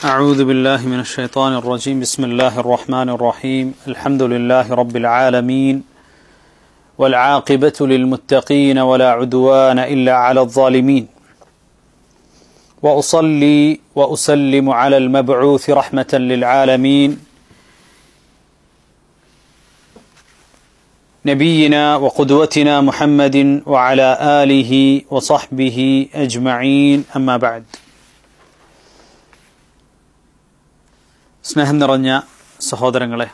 أعوذ بالله من الشيطان الرجيم بسم الله الرحمن الرحيم الحمد لله رب العالمين والعاقبة للمتقين ولا عدوان إلا على الظالمين وأصلي وأسلم على المبعوث رحمة للعالمين نبينا وقدوتنا محمد وعلى آله وصحبه أجمعين أما بعد സ്നേഹം നിറഞ്ഞ സഹോദരങ്ങളെ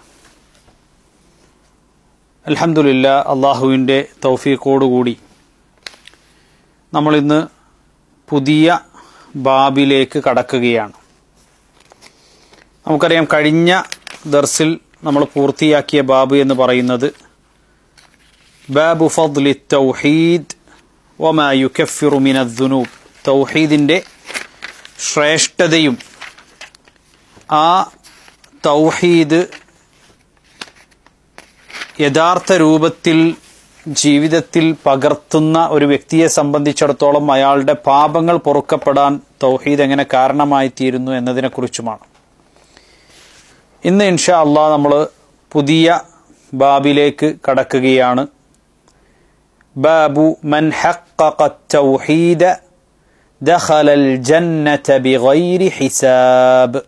അൽഹംദുലില്ല അള്ളാഹുവിൻ്റെ തൗഫീഖോടുകൂടി നമ്മളിന്ന് പുതിയ ബാബിലേക്ക് കടക്കുകയാണ് നമുക്കറിയാം കഴിഞ്ഞ ദർസിൽ നമ്മൾ പൂർത്തിയാക്കിയ ബാബ് എന്ന് പറയുന്നത് ബാബു ഫദ്ലി തൗഹീദ് വമാ യുക്കഫിറു മിന ദുനൂബ് തൗഹീദിൻ്റെ ശ്രേഷ്ഠതയും ആ തൗഹീദ് യഥാർത്ഥ രൂപത്തിൽ ജീവിതത്തിൽ പകർത്തുന്ന ഒരു വ്യക്തിയെ സംബന്ധിച്ചിടത്തോളം അയാളുടെ പാപങ്ങൾ പൊറുക്കപ്പെടാൻ തൗഹീദ് എങ്ങനെ കാരണമായി തീരുന്നു എന്നതിനെക്കുറിച്ചുമാണ് ഇന്ന് ഇൻഷാ അള്ളാ നമ്മൾ പുതിയ ബാബിലേക്ക് കടക്കുകയാണ് ബാബു മൻ ഹഖഖ തൗഹീദ ദഖലൽ ജന്നത ബിഗൈരി ഹിസാബ്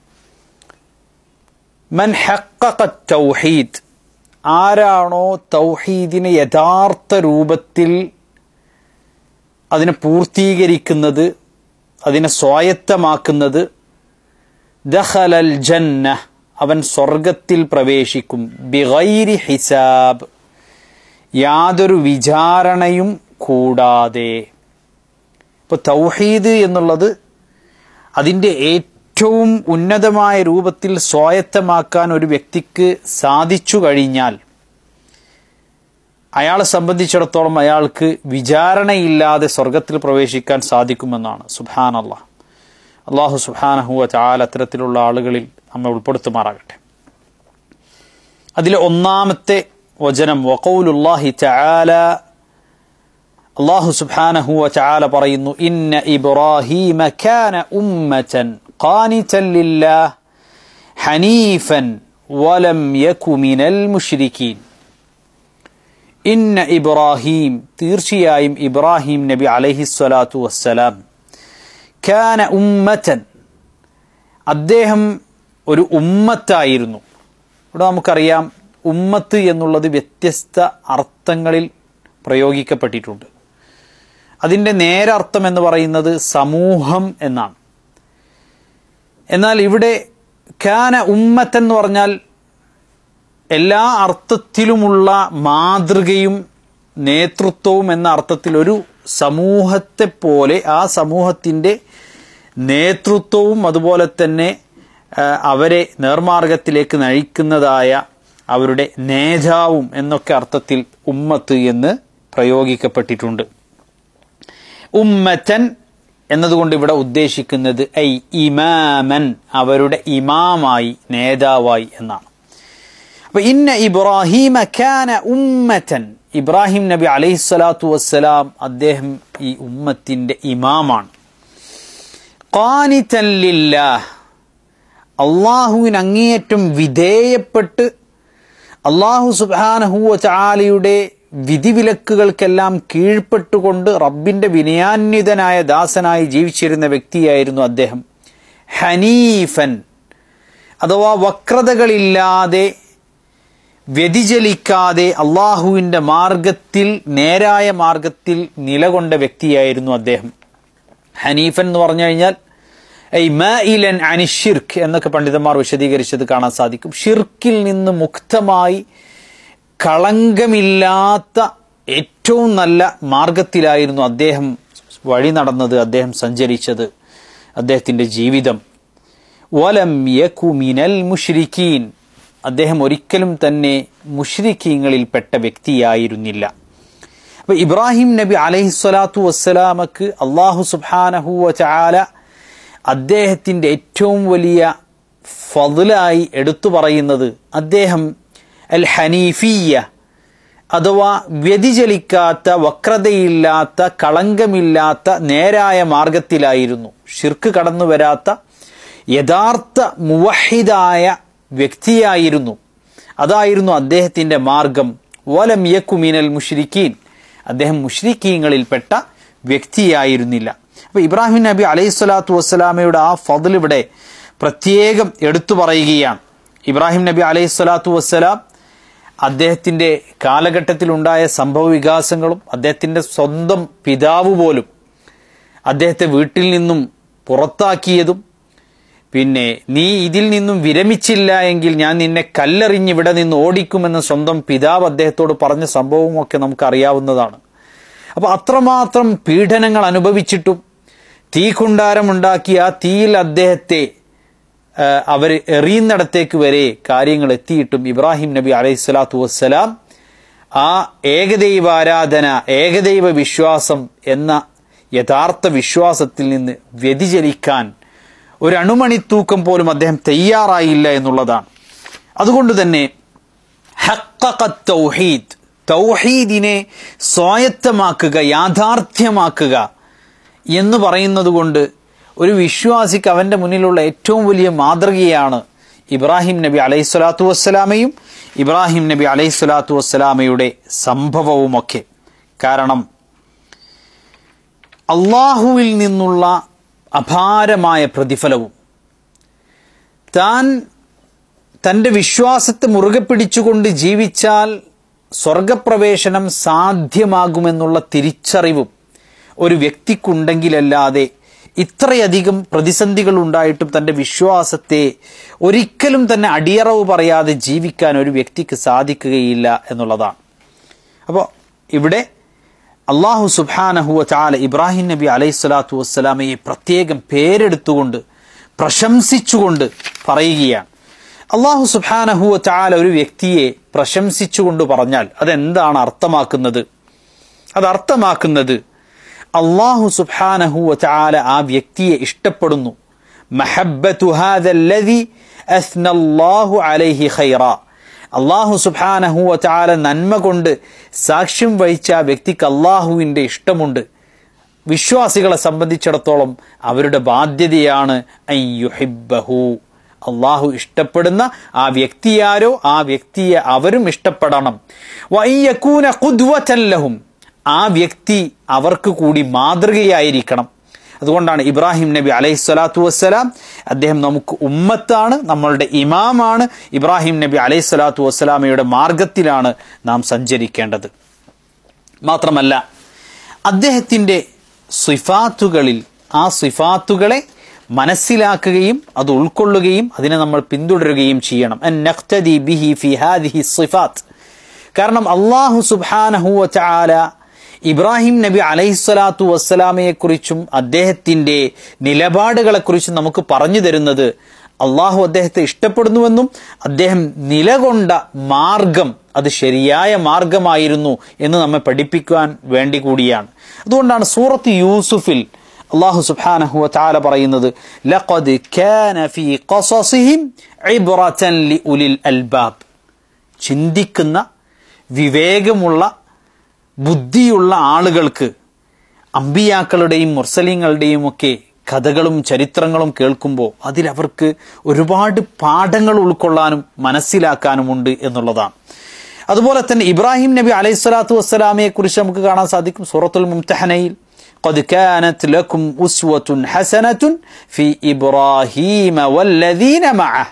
മൻ ഹഖഖ തൗഹീദ് ആരാണോ തൗഹീദിനെ യഥാർത്ഥ രൂപത്തിൽ അതിനെ പൂർത്തീകരിക്കുന്നത് അതിനെ സ്വായത്തമാക്കുന്നത് ദഖലൽ ജന്ന അവൻ സ്വർഗത്തിൽ പ്രവേശിക്കും ബിഗൈരി ഹിസാബ് യാതൊരു വിചാരണയും കൂടാതെ ഇപ്പോൾ തൗഹീദ് എന്നുള്ളത് അതിൻ്റെ ഏറ്റവും ഉന്നതമായ രൂപത്തിൽ സ്വായത്തമാക്കാൻ ഒരു വ്യക്തിക്ക് സാധിച്ചു കഴിഞ്ഞാൽ അയാളെ സംബന്ധിച്ചിടത്തോളം അയാൾക്ക് വിചാരണയില്ലാതെ സ്വർഗത്തിൽ പ്രവേശിക്കാൻ സാധിക്കുമെന്നാണ് സുബാൻ അള്ളാഹ് അള്ളാഹു സുബാനഹുവ ചാൽ അത്തരത്തിലുള്ള ആളുകളിൽ നമ്മെ ഉൾപ്പെടുത്തുമാറാകട്ടെ അതിലെ ഒന്നാമത്തെ വചനം വഖൗലുല്ലാഹി ചാല അള്ളാഹു സുബ്ഹാനഹു വതആല പറയുന്നു ഇന്ന ഇബ്രാഹീമ കാന ഉമ്മതൻ ഖാനിതൻ ലില്ലാഹ് ഹനീഫൻ വലം യകു മിനൽ മുശ്രിക്കീൻ ഇന്ന ഇബ്രാഹീം തീർച്ചയായും ഇബ്രാഹിം നബി അലൈഹിസ്സലാത്തു വസ്സലാം കാന ഉമ്മതൻ അദ്ദേഹം ഒരു ഉമ്മത്തായിരുന്നു ഇവിടെ നമുക്കറിയാം ഉമ്മത്ത് എന്നുള്ളത് വ്യത്യസ്ത അർത്ഥങ്ങളിൽ പ്രയോഗിക്കപ്പെട്ടിട്ടുണ്ട് അതിൻ്റെ നേരർത്ഥം എന്ന് പറയുന്നത് സമൂഹം എന്നാണ് എന്നാൽ ഇവിടെ ഖാന ഉമ്മത്ത് എന്ന് പറഞ്ഞാൽ എല്ലാ അർത്ഥത്തിലുമുള്ള മാതൃകയും നേതൃത്വവും എന്ന അർത്ഥത്തിൽ ഒരു സമൂഹത്തെ പോലെ ആ സമൂഹത്തിൻ്റെ നേതൃത്വവും അതുപോലെ തന്നെ അവരെ നേർമാർഗത്തിലേക്ക് നയിക്കുന്നതായ അവരുടെ നേതാവും എന്നൊക്കെ അർത്ഥത്തിൽ ഉമ്മത്ത് എന്ന് പ്രയോഗിക്കപ്പെട്ടിട്ടുണ്ട് ഉമ്മത്തൻ എന്നതുകൊണ്ട് ഇവിടെ ഉദ്ദേശിക്കുന്നത് ഐ ഇമാമൻ അവരുടെ ഇമാമായി നേതാവായി എന്നാണ് അപ്പൊ ഇന്ന ഇബ്രാഹിം ഖാന ഉമ്മത്തൻ ഇബ്രാഹിം നബി അലൈഹിസ്സലാത്തു വസ്സലാം അദ്ദേഹം ഈ ഉമ്മത്തിന്റെ ഇമാമാണ് ഖാനിത്തല്ലില്ലാഹ് അള്ളാഹുവിന് അങ്ങേയറ്റം വിധേയപ്പെട്ട് അള്ളാഹു സുബാനഹുവ ചാലിയുടെ വിധിവിലക്കുകൾക്കെല്ലാം കീഴ്പ്പെട്ടുകൊണ്ട് റബ്ബിന്റെ വിനയാന്വിതനായ ദാസനായി ജീവിച്ചിരുന്ന വ്യക്തിയായിരുന്നു അദ്ദേഹം ഹനീഫൻ അഥവാ വക്രതകളില്ലാതെ വ്യതിചലിക്കാതെ അള്ളാഹുവിൻ്റെ മാർഗത്തിൽ നേരായ മാർഗത്തിൽ നിലകൊണ്ട വ്യക്തിയായിരുന്നു അദ്ദേഹം ഹനീഫൻ എന്ന് പറഞ്ഞു കഴിഞ്ഞാൽ ഐ മഇലൻ അനി ഷിർക്ക് എന്നൊക്കെ പണ്ഡിതന്മാർ വിശദീകരിച്ചത് കാണാൻ സാധിക്കും ഷിർക്കിൽ നിന്ന് മുക്തമായി കളങ്കമില്ലാത്ത ഏറ്റവും നല്ല മാർഗത്തിലായിരുന്നു അദ്ദേഹം വഴി നടന്നത് അദ്ദേഹം സഞ്ചരിച്ചത് അദ്ദേഹത്തിൻ്റെ ജീവിതം വലം യകു മിനൽ മുഷ്രിക്കീൻ അദ്ദേഹം ഒരിക്കലും തന്നെ മുഷ്രിക്കീങ്ങളിൽപ്പെട്ട വ്യക്തിയായിരുന്നില്ല അപ്പൊ ഇബ്രാഹിം നബി അലഹിസ്വലാത്തു വസ്സലാമക്ക് അള്ളാഹു സുബാനഹുവ ചാല അദ്ദേഹത്തിൻ്റെ ഏറ്റവും വലിയ ഫതിലായി എടുത്തു പറയുന്നത് അദ്ദേഹം അൽ ഹനീഫിയ അഥവാ വ്യതിചലിക്കാത്ത വക്രതയില്ലാത്ത കളങ്കമില്ലാത്ത നേരായ മാർഗത്തിലായിരുന്നു ഷിർക്ക് കടന്നു വരാത്ത യഥാർത്ഥ മുവഹിദായ വ്യക്തിയായിരുന്നു അതായിരുന്നു അദ്ദേഹത്തിന്റെ മാർഗം വലം യക്കുമീനൽ മുഷ്രിക്കീൻ അദ്ദേഹം മുഷ്രിക്കീങ്ങളിൽപ്പെട്ട വ്യക്തിയായിരുന്നില്ല അപ്പൊ ഇബ്രാഹിം നബി അലൈഹി സ്വലാത്തു വസ്സലാമയുടെ ആ ഫضൽ ഇവിടെ പ്രത്യേകം എടുത്തു പറയുകയാണ് ഇബ്രാഹിം നബി അലൈഹി സ്വലാത്തു വസ്സലാം അദ്ദേഹത്തിന്റെ കാലഘട്ടത്തിലുണ്ടായ സംഭവ വികാസങ്ങളും അദ്ദേഹത്തിന്റെ സ്വന്തം പിതാവ് പോലും അദ്ദേഹത്തെ വീട്ടിൽ നിന്നും പുറത്താക്കിയതും പിന്നെ നീ ഇതിൽ നിന്നും വിരമിച്ചില്ല എങ്കിൽ ഞാൻ നിന്നെ കല്ലെറിഞ്ഞ് ഇവിടെ നിന്ന് ഓടിക്കുമെന്ന് സ്വന്തം പിതാവ് അദ്ദേഹത്തോട് പറഞ്ഞ സംഭവമൊക്കെ നമുക്ക് അറിയാവുന്നതാണ് അപ്പൊ അത്രമാത്രം പീഡനങ്ങൾ അനുഭവിച്ചിട്ടും തീക്കുണ്ടാരമുണ്ടാക്കി ആ തീയിൽ അദ്ദേഹത്തെ അവർ എറിയുന്നിടത്തേക്ക് വരെ കാര്യങ്ങൾ എത്തിയിട്ടും ഇബ്രാഹിം നബി അലൈഹി സ്വലാത്തു വസ്സലാം ആ ഏകദൈവാരാധന ഏകദൈവ വിശ്വാസം എന്ന യഥാർത്ഥ വിശ്വാസത്തിൽ നിന്ന് വ്യതിചലിക്കാൻ ഒരു അണുമണിത്തൂക്കം പോലും അദ്ദേഹം തയ്യാറായില്ല എന്നുള്ളതാണ് അതുകൊണ്ട് തന്നെ തൗഹീദ് തൗഹീദിനെ സ്വായത്തമാക്കുക യാഥാർത്ഥ്യമാക്കുക എന്ന് പറയുന്നത് കൊണ്ട് ഒരു വിശ്വാസിക്ക് അവന്റെ മുന്നിലുള്ള ഏറ്റവും വലിയ മാതൃകയാണ് ഇബ്രാഹിം നബി അലൈഹി സ്വലാത്തു വസ്സലാമയും ഇബ്രാഹിം നബി അലൈഹി സ്വലാത്തു വസ്സലാമയുടെ സംഭവവുമൊക്കെ കാരണം അള്ളാഹുവിൽ നിന്നുള്ള അപാരമായ പ്രതിഫലവും താൻ തന്റെ വിശ്വാസത്തെ മുറുകെ പിടിച്ചുകൊണ്ട് ജീവിച്ചാൽ സ്വർഗപ്രവേശനം സാധ്യമാകുമെന്നുള്ള തിരിച്ചറിവും ഒരു വ്യക്തിക്കുണ്ടെങ്കിലല്ലാതെ ഇത്രയധികം പ്രതിസന്ധികൾ ഉണ്ടായിട്ടും തന്റെ വിശ്വാസത്തെ ഒരിക്കലും തന്നെ അടിയറവ് പറയാതെ ജീവിക്കാൻ ഒരു വ്യക്തിക്ക് സാധിക്കുകയില്ല എന്നുള്ളതാണ് അപ്പോൾ ഇവിടെ അള്ളാഹു സുബാനഹുവ ചാല ഇബ്രാഹിം നബി അലൈഹി സ്വലാത്തു വസ്സലാമയെ പ്രത്യേകം പേരെടുത്തുകൊണ്ട് പ്രശംസിച്ചുകൊണ്ട് പറയുകയാണ് അള്ളാഹു സുബാനഹുവ ചാല ഒരു വ്യക്തിയെ പ്രശംസിച്ചുകൊണ്ട് പറഞ്ഞാൽ അതെന്താണ് അർത്ഥമാക്കുന്നത് അത് അർത്ഥമാക്കുന്നത് അള്ളാഹു സുബാനഹുവ ചാല ആ വ്യക്തിയെ ഇഷ്ടപ്പെടുന്നു മഹബത്തു ഹാദല്ലദി അസ്നല്ലാഹു അലൈഹി ഖൈറ അള്ളാഹു സുബാനഹുവ ചാല നന്മ കൊണ്ട് സാക്ഷ്യം വഹിച്ച ആ വ്യക്തിക്ക് അള്ളാഹുവിന്റെ ഇഷ്ടമുണ്ട് വിശ്വാസികളെ സംബന്ധിച്ചിടത്തോളം അവരുടെ ബാധ്യതയാണ് അയ്യുഹിബഹു അള്ളാഹു ഇഷ്ടപ്പെടുന്ന ആ വ്യക്തിയാരോ ആ വ്യക്തിയെ അവരും ഇഷ്ടപ്പെടണം വയ്യക്കൂന കുദ്വറ്റല്ലഹും ആ വ്യക്തി അവർക്ക് കൂടി മാതൃകയായിരിക്കണം അതുകൊണ്ടാണ് ഇബ്രാഹിം നബി അലൈഹി സ്വലാത്തു വസ്സലാം അദ്ദേഹം നമുക്ക് ഉമ്മത്താണ് നമ്മളുടെ ഇമാമാണ് ഇബ്രാഹിം നബി അലൈഹി സ്വലാത്തു വസ്സലാമയുടെ മാർഗത്തിലാണ് നാം സഞ്ചരിക്കേണ്ടത് മാത്രമല്ല അദ്ദേഹത്തിന്റെ സിഫാത്തുകളിൽ ആ സിഫാത്തുകളെ മനസ്സിലാക്കുകയും അത് ഉൾക്കൊള്ളുകയും അതിനെ നമ്മൾ പിന്തുടരുകയും ചെയ്യണം ബിഹി ഫി ഹാദിഹി സിഫാത്ത് കാരണം അള്ളാഹു സുബാനഹുവ ചാല ഇബ്രാഹിം നബി അലൈഹിസ്വലാത്തു വസ്സലാമയെക്കുറിച്ചും അദ്ദേഹത്തിന്റെ നിലപാടുകളെക്കുറിച്ചും നമുക്ക് പറഞ്ഞു തരുന്നത് അള്ളാഹു അദ്ദേഹത്തെ ഇഷ്ടപ്പെടുന്നുവെന്നും അദ്ദേഹം നിലകൊണ്ട മാർഗം അത് ശരിയായ മാർഗമായിരുന്നു എന്ന് നമ്മെ പഠിപ്പിക്കുവാൻ വേണ്ടി കൂടിയാണ് അതുകൊണ്ടാണ് സൂറത്ത് യൂസുഫിൽ അള്ളാഹു സുബ്ഹാനഹു വതആല പറയുന്നത് ലഖദ് കാന ഫീ ഖസസിഹിം ഇബ്റതൻ ലിഉലിൽ അൽബാബ് ചിന്തിക്കുന്ന വിവേകമുള്ള ബുദ്ധിയുള്ള ആളുകൾക്ക് അമ്പിയാക്കളുടെയും മുർസലിങ്ങളുടെയും ഒക്കെ കഥകളും ചരിത്രങ്ങളും കേൾക്കുമ്പോൾ അതിലവർക്ക് ഒരുപാട് പാഠങ്ങൾ ഉൾക്കൊള്ളാനും മനസ്സിലാക്കാനുമുണ്ട് എന്നുള്ളതാണ് അതുപോലെ തന്നെ ഇബ്രാഹിം നബി അലൈഹി സ്വലാത്തു വസ്സലാമയെ കുറിച്ച് നമുക്ക് കാണാൻ സാധിക്കും സൂറത്തുൽ മുംതഹനയിൽ قد كانت لكم أسوة حسنة في إبراهيم والذين معه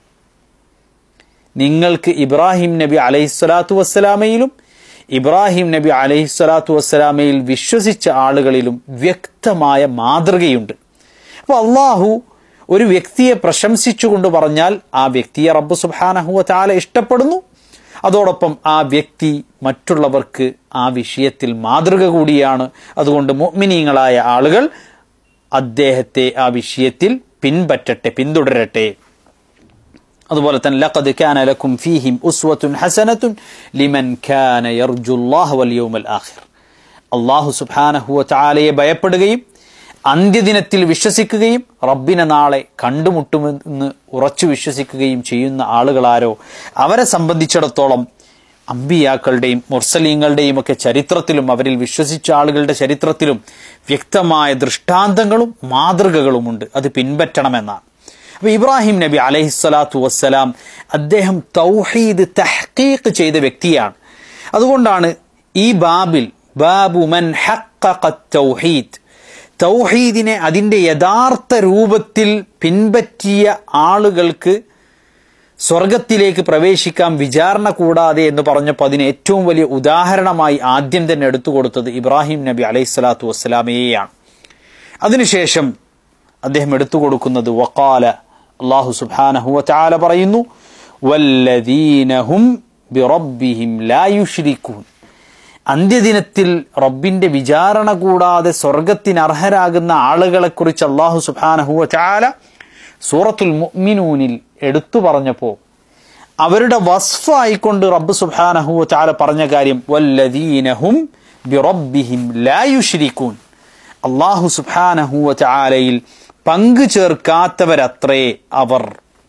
നിങ്ങൾക്ക് ഇബ്രാഹിം നബി അലൈഹി സ്വലാത്തു വസ്സലാമയിലും ഇബ്രാഹിം നബി അലൈഹി സ്വലാത്തു വസ്സലാമയിൽ വിശ്വസിച്ച ആളുകളിലും വ്യക്തമായ മാതൃകയുണ്ട് അപ്പോൾ അള്ളാഹു ഒരു വ്യക്തിയെ പ്രശംസിച്ചുകൊണ്ട് പറഞ്ഞാൽ ആ വ്യക്തിയെ റബ്ബു സുബാനഹുവ ചാല ഇഷ്ടപ്പെടുന്നു അതോടൊപ്പം ആ വ്യക്തി മറ്റുള്ളവർക്ക് ആ വിഷയത്തിൽ മാതൃക കൂടിയാണ് അതുകൊണ്ട് മുഅ്മിനീങ്ങളായ ആളുകൾ അദ്ദേഹത്തെ ആ വിഷയത്തിൽ പിൻപറ്റട്ടെ പിന്തുടരട്ടെ അതുപോലെ തന്നെ ലഖദ് കാന ലക്കും ഫീഹിം ഉസ്വത്തുൻ ഹസനത്തുൻ ലിമൻ കാന യർജുല്ലാഹ വൽ യൗമൽ ആഖിർ അല്ലാഹു സുബ്ഹാനഹു വ തആലയെ ഭയപ്പെടുകയും അന്ത്യദിനത്തിൽ വിശ്വസിക്കുകയും റബ്ബിനെ നാളെ കണ്ടുമുട്ടുമെന്ന് ഉറച്ചു വിശ്വസിക്കുകയും ചെയ്യുന്ന ആളുകളാരോ അവരെ സംബന്ധിച്ചിടത്തോളം അമ്പിയാക്കളുടെയും മുർസലീങ്ങളുടെയും ഒക്കെ ചരിത്രത്തിലും അവരിൽ വിശ്വസിച്ച ആളുകളുടെ ചരിത്രത്തിലും വ്യക്തമായ ദൃഷ്ടാന്തങ്ങളും മാതൃകകളുമുണ്ട് അത് പിൻപറ്റണമെന്നാണ് അപ്പൊ ഇബ്രാഹിം നബി അലഹിസ്വലാത്തു വസ്സലാം അദ്ദേഹം തൗഹീദ് തഹ്കീഖ് ചെയ്ത വ്യക്തിയാണ് അതുകൊണ്ടാണ് ഈ ബാബിൽ ബാബു മൻ ഹഖഖ തൗഹീദ് തൗഹീദിനെ അതിന്റെ യഥാർത്ഥ രൂപത്തിൽ പിൻപറ്റിയ ആളുകൾക്ക് സ്വർഗത്തിലേക്ക് പ്രവേശിക്കാൻ വിചാരണ കൂടാതെ എന്ന് പറഞ്ഞപ്പോൾ അതിന് ഏറ്റവും വലിയ ഉദാഹരണമായി ആദ്യം തന്നെ എടുത്തു കൊടുത്തത് ഇബ്രാഹിം നബി അലൈഹി സ്വലാത്തു വസ്സലാമയെയാണ് അതിനുശേഷം അദ്ദേഹം എടുത്തു കൊടുക്കുന്നത് വക്കാല അള്ളാഹു സുബാനഹു ചാല പറയുന്നു വല്ലദീനഹും ബിറബ്ബിഹിം ലാ യുശ്രിക്കൂൻ അന്ത്യദിനത്തിൽ റബ്ബിന്റെ വിചാരണ കൂടാതെ സ്വർഗത്തിന് അർഹരാകുന്ന ആളുകളെക്കുറിച്ച് അള്ളാഹു സുബാനഹുവ ചാല സൂറത്തുൽ മുഅ്മിനൂനിൽ എടുത്തു പറഞ്ഞപ്പോൾ അവരുടെ വസ്ഫായിക്കൊണ്ട് റബ്ബ് സുബാനഹുവ ചാല പറഞ്ഞ കാര്യം വല്ലദീനഹും ബിറബ്ബിഹിം ലാ യുശ്രിക്കൂൻ അള്ളാഹു സുബാനഹുവ ചാലയിൽ പങ്കു ചേർക്കാത്തവരത്രേ അവർ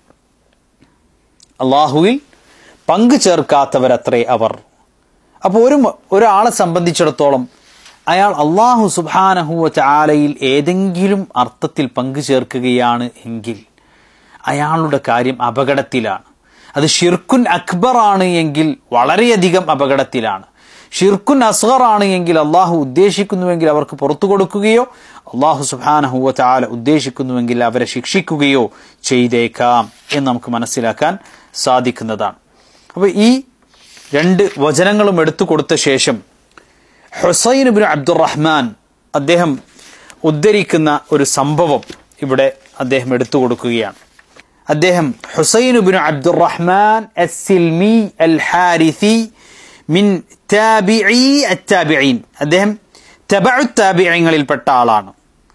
അള്ളാഹുവിൽ പങ്കു ചേർക്കാത്തവരത്രേ അവർ അപ്പോൾ ഒരു ഒരാളെ സംബന്ധിച്ചിടത്തോളം അയാൾ അള്ളാഹു സുബാനഹുവ ചാലയിൽ ഏതെങ്കിലും അർത്ഥത്തിൽ പങ്കു ചേർക്കുകയാണ് എങ്കിൽ അയാളുടെ കാര്യം അപകടത്തിലാണ് അത് ഷിർക്കുൻ അക്ബർ ആണ് എങ്കിൽ വളരെയധികം അപകടത്തിലാണ് ഷിർക്കുൻ അസ്ഗർ ആണ് എങ്കിൽ അള്ളാഹു ഉദ്ദേശിക്കുന്നുവെങ്കിൽ അവർക്ക് പുറത്തു കൊടുക്കുകയോ അള്ളാഹു സുബാനഹുവ ചാല ഉദ്ദേശിക്കുന്നുവെങ്കിൽ അവരെ ശിക്ഷിക്കുകയോ ചെയ്തേക്കാം എന്ന് നമുക്ക് മനസ്സിലാക്കാൻ സാധിക്കുന്നതാണ് അപ്പോൾ ഈ രണ്ട് വചനങ്ങളും എടുത്തു കൊടുത്ത ശേഷം ഹുസൈൻ ബിൻ അബ്ദുറഹ്മാൻ അദ്ദേഹം ഉദ്ധരിക്കുന്ന ഒരു സംഭവം ഇവിടെ അദ്ദേഹം എടുത്തു കൊടുക്കുകയാണ് അദ്ദേഹം ഹുസൈൻ ബിൻ അബ്ദുറഹ്മാൻ അസിൽമി അൽ ഹാരിസി മിൻ താബിഈ അത്താബിഈൻ അദ്ദേഹം തബഉ താബിഈങ്ങളിൽപ്പെട്ട ആളാണ്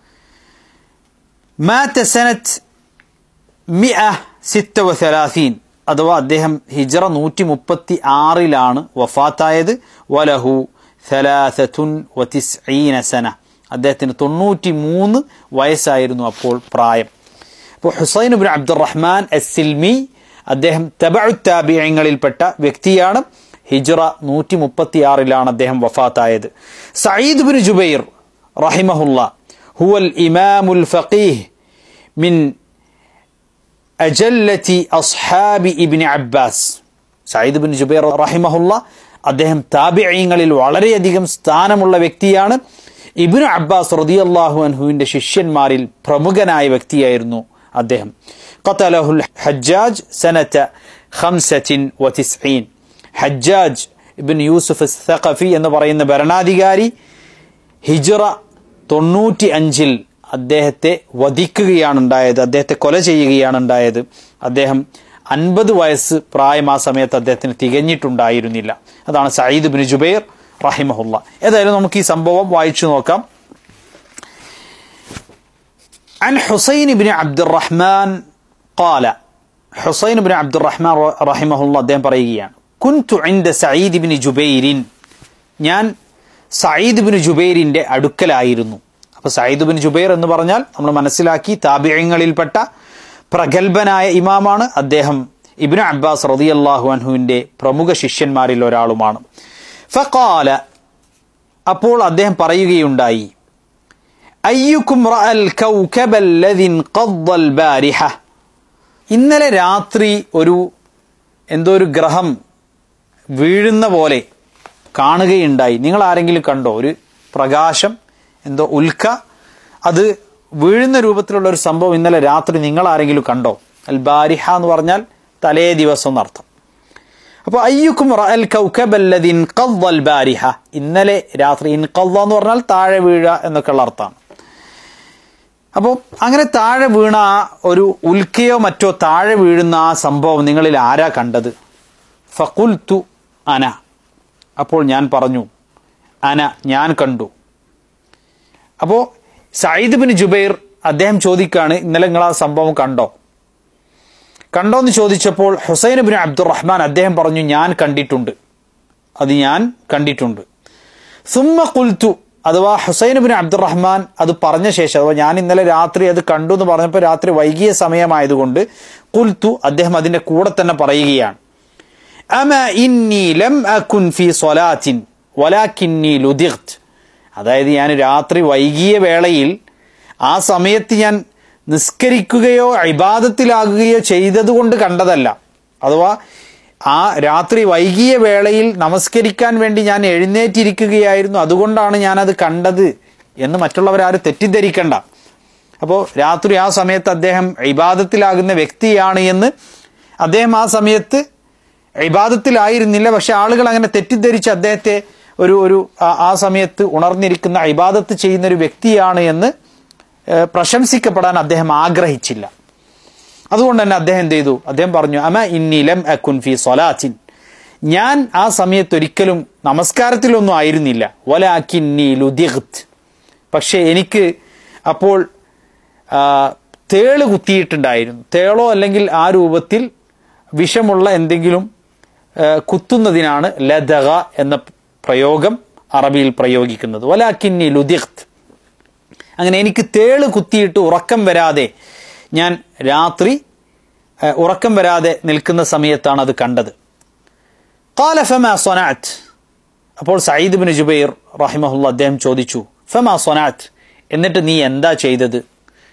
മാത സനത്ത് മിഅ സിത്ത വസലാസീൻ അഥവാ അദ്ദേഹം ഹിജറ നൂറ്റി മുപ്പത്തി ആറിലാണ് വഫാത്തായത് വലഹു സലാസത്തുൻ വതിസ്ഈന സന അദ്ദേഹത്തിന് തൊണ്ണൂറ്റി മൂന്ന് വയസ്സായിരുന്നു അപ്പോൾ പ്രായം അപ്പോൾ ഹുസൈൻ ബിൻ അബ്ദുറഹ്മാൻ എസ്സിൽമി അദ്ദേഹം തബഉ താബിയങ്ങളിൽപ്പെട്ട വ്യക്തിയാണ് ഹിജറ നൂറ്റി മുപ്പത്തി ആറിലാണ് അദ്ദേഹം വഫാത്തായത് സയ്യിദ് ബിൻ ജുബൈർ റഹിമഹുല്ല ഹുവൽ ഇമാമുൽ ഫഖീഹ് മിൻ അജല്ലത്തി അസ്ഹാബി ഇബിൻ അബ്ബാസ് സയ്യിദ് ബിൻ ജുബൈർ റഹിമഹുല്ല അദ്ദേഹം താബിയങ്ങളിൽ വളരെയധികം സ്ഥാനമുള്ള വ്യക്തിയാണ് ഇബിനു അബ്ബാസ് റദിയല്ലാഹു അൻഹുവിന്റെ ശിഷ്യന്മാരിൽ പ്രമുഖനായ വ്യക്തിയായിരുന്നു അദ്ദേഹം ഖതലഹുൽ ഹജ്ജാജ് സനത ഖംസത്തിൻ വതിസ്ഈൻ ഹജ്ജാജ് ഇബിൻ യൂസുഫ് സഖഫി എന്ന് പറയുന്ന ഭരണാധികാരി ഹിജറ തൊണ്ണൂറ്റി അഞ്ചിൽ അദ്ദേഹത്തെ വധിക്കുകയാണ് ഉണ്ടായത് അദ്ദേഹത്തെ കൊല ചെയ്യുകയാണ് ഉണ്ടായത് അദ്ദേഹം അൻപത് വയസ്സ് പ്രായം ആ സമയത്ത് അദ്ദേഹത്തിന് തികഞ്ഞിട്ടുണ്ടായിരുന്നില്ല അതാണ് സയ്യിദ് ബിൻ ജുബൈർ റഹിമഹുല്ല ഏതായാലും നമുക്ക് ഈ സംഭവം വായിച്ചു നോക്കാം عن حسين بن عبد الرحمن قال حسين بن عبد الرحمن رحمه الله അദ്ദേഹം പറയുകയാണ് كنت عند سعيد بن جبير ഞാൻ സയ്യിദ് ബിൻ ജുബൈറിന്റെ അടുക്കലായിരുന്നു അപ്പൊ സയ്യിദ് ബിൻ ജുബൈർ എന്ന് പറഞ്ഞാൽ നമ്മൾ മനസ്സിലാക്കി താബിയങ്ങളിൽപ്പെട്ട പ്രഗത്ഭനായ ഇമാമാണ് അദ്ദേഹം ഇബിന് അബ്ബാസ് റതിയല്ലാഹു അൻഹുവിന്റെ പ്രമുഖ ശിഷ്യന്മാരിൽ ഒരാളുമാണ് ഫഖാല അപ്പോൾ അദ്ദേഹം പറയുകയുണ്ടായി അയ്യുക്കും റഅൽ കൗകബല്ലദിൻ ഖദ്ദൽ ബാരിഹ ഇന്നലെ രാത്രി ഒരു എന്തോ ഒരു ഗ്രഹം വീഴുന്ന പോലെ കാണുകയുണ്ടായി നിങ്ങൾ ആരെങ്കിലും കണ്ടോ ഒരു പ്രകാശം എന്തോ ഉൽക്ക അത് വീഴുന്ന രൂപത്തിലുള്ള ഒരു സംഭവം ഇന്നലെ രാത്രി നിങ്ങൾ ആരെങ്കിലും കണ്ടോ അൽ ബാരിഹ എന്ന് പറഞ്ഞാൽ തലേ ദിവസം എന്നർത്ഥം അപ്പോൾ അയ്യുക്കും റഅൽ കൗകബല്ലദിൻ ഖദ്ദൽ ബാരിഹ ഇന്നലെ രാത്രി ഇൻ ഖദ്ദ എന്ന് പറഞ്ഞാൽ താഴെ വീഴുക എന്നൊക്കെയുള്ള അർത്ഥമാണ് അപ്പോൾ അങ്ങനെ താഴെ വീണ ആ ഒരു ഉൽക്കയോ മറ്റോ താഴെ വീഴുന്ന ആ സംഭവം നിങ്ങളിൽ ആരാ കണ്ടത് ഫഖുൽത്തു അന അപ്പോൾ ഞാൻ പറഞ്ഞു അന ഞാൻ കണ്ടു അപ്പോൾ സയ്യിദ് ബിൻ ജുബൈർ അദ്ദേഹം ചോദിക്കാണ് ഇന്നലെ നിങ്ങൾ ആ സംഭവം കണ്ടോ കണ്ടോ എന്ന് ചോദിച്ചപ്പോൾ ഹുസൈൻ ബിൻ അബ്ദുറഹ്മാൻ അദ്ദേഹം പറഞ്ഞു ഞാൻ കണ്ടിട്ടുണ്ട് അത് ഞാൻ കണ്ടിട്ടുണ്ട് സുമ്മ കുൽത്തു അഥവാ ഹുസൈൻ ബിൻ അബ്ദുറഹ്മാൻ അത് പറഞ്ഞ ശേഷം അഥവാ ഞാൻ ഇന്നലെ രാത്രി അത് കണ്ടു എന്ന് പറഞ്ഞപ്പോൾ രാത്രി വൈകിയ സമയമായതുകൊണ്ട് കുൽത്തു അദ്ദേഹം അതിന്റെ കൂടെ തന്നെ പറയുകയാണ് അമ ഇന്നി ലം അകുൻ ഫി സ്വലാത്തിൻ വലാക്കിന്നി ലുദിഖ്ത് അതായത് ഞാൻ രാത്രി വൈകിയ വേളയിൽ ആ സമയത്ത് ഞാൻ നിസ്കരിക്കുകയോ ഇബാദത്തിലാകുകയോ ചെയ്തതുകൊണ്ട് കണ്ടതല്ല അഥവാ ആ രാത്രി വൈകിയ വേളയിൽ നമസ്കരിക്കാൻ വേണ്ടി ഞാൻ എഴുന്നേറ്റിരിക്കുകയായിരുന്നു അതുകൊണ്ടാണ് ഞാനത് കണ്ടത് എന്ന് മറ്റുള്ളവരാരും തെറ്റിദ്ധരിക്കണ്ട അപ്പോൾ രാത്രി ആ സമയത്ത് അദ്ദേഹം ഇബാദത്തിലാകുന്ന വ്യക്തിയാണ് എന്ന് അദ്ദേഹം ആ സമയത്ത് ഇബാദത്തിലായിരുന്നില്ല പക്ഷെ ആളുകൾ അങ്ങനെ തെറ്റിദ്ധരിച്ച് അദ്ദേഹത്തെ ഒരു ഒരു ആ- ആ സമയത്ത് ഉണർന്നിരിക്കുന്ന ഇബാദത്ത് ചെയ്യുന്ന ഒരു വ്യക്തിയാണ് എന്ന് ഏഹ്, പ്രശംസിക്കപ്പെടാൻ അദ്ദേഹം ആഗ്രഹിച്ചില്ല അതുകൊണ്ട് തന്നെ അദ്ദേഹം എന്ത് ചെയ്തു അദ്ദേഹം പറഞ്ഞു അമ ഇന്നിലം അക്കുൻ ഫി സൊലാത്തിൻ ഞാൻ ആ സമയത്ത് ഒരിക്കലും നമസ്കാരത്തിലൊന്നും ആയിരുന്നില്ല വലാക്കിന്നി ലുദിഖ്ത് പക്ഷേ എനിക്ക് അപ്പോൾ ആ, തേള് കുത്തിയിട്ടുണ്ടായിരുന്നു തേളോ അല്ലെങ്കിൽ ആ രൂപത്തിൽ വിഷമുള്ള എന്തെങ്കിലും ആ, കുത്തുന്നതിനാണ് ലദഗ എന്ന പ്രയോഗം അറബിയിൽ പ്രയോഗിക്കുന്നത് വലാക്കിന്നി ലുദിഖ്ത് അങ്ങനെ എനിക്ക് തേള് കുത്തിയിട്ട് ഉറക്കം വരാതെ ഞാൻ രാത്രി ഏഹ്, ഉറക്കം വരാതെ നിൽക്കുന്ന സമയത്താണ് അത് കണ്ടത് قال فما صنعت അപ്പോൾ സയ്യിദ് ബിൻ ജുബൈർ റഹിമഹുല്ല അദ്ദേഹം ചോദിച്ചു ഫമാ സൊനാറ്റ് എന്നിട്ട് നീ എന്താ ചെയ്തത്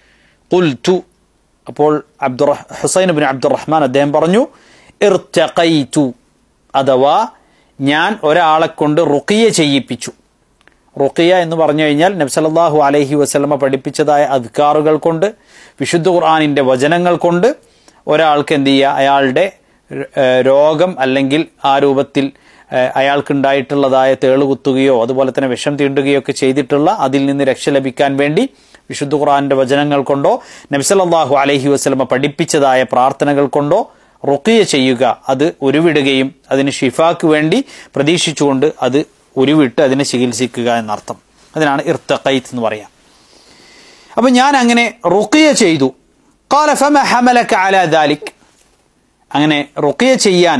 قلت അപ്പോൾ അബ്ദുറ ഹുസൈൻ ബിൻ അബ്ദുറഹ്മാൻ അദ്ദേഹം പറഞ്ഞു ഇർത്തഖൈതു അഥവാ ഞാൻ ഒരാളെ കൊണ്ട് റുക്കിയ ചെയ്യിപ്പിച്ചു റുക്കിയ എന്ന് പറഞ്ഞു കഴിഞ്ഞാൽ നബ്സലല്ലാഹു അലൈഹി വസ്ലമ പഠിപ്പിച്ചതായ അദ്കാറുകൾ കൊണ്ട് വിശുദ്ധ ഖുർആാനിന്റെ വചനങ്ങൾ കൊണ്ട് ഒരാൾക്ക് എന്ത് ചെയ്യുക അയാളുടെ ഏഹ്, രോഗം അല്ലെങ്കിൽ ആ രൂപത്തിൽ ഏഹ്, അയാൾക്കുണ്ടായിട്ടുള്ളതായ തേളുകുത്തുകയോ അതുപോലെ തന്നെ വിഷം തീണ്ടുകയോ ഒക്കെ ചെയ്തിട്ടുള്ള അതിൽ നിന്ന് രക്ഷ ലഭിക്കാൻ വേണ്ടി വിശുദ്ധ ഖുർആാനിന്റെ വചനങ്ങൾ കൊണ്ടോ നബ്സലല്ലാഹു അലൈഹി വസ്ലമ പഠിപ്പിച്ചതായ പ്രാർത്ഥനകൾ കൊണ്ടോ റുക്കിയ ചെയ്യുക അത് ഉരുവിടുകയും അതിന് ഷിഫാക്ക് വേണ്ടി പ്രതീക്ഷിച്ചുകൊണ്ട് അത് ഉരുവിട്ട് അതിനെ ചികിത്സിക്കുക എന്നർത്ഥം അതിനാണ് ഇർത്തഖൈത്ത് എന്ന് പറയാം അപ്പൊ ഞാൻ അങ്ങനെ റുക്കിയ ചെയ്തു قال فما حملك على ذلك അങ്ങനെ റുക്കിയ ചെയ്യാൻ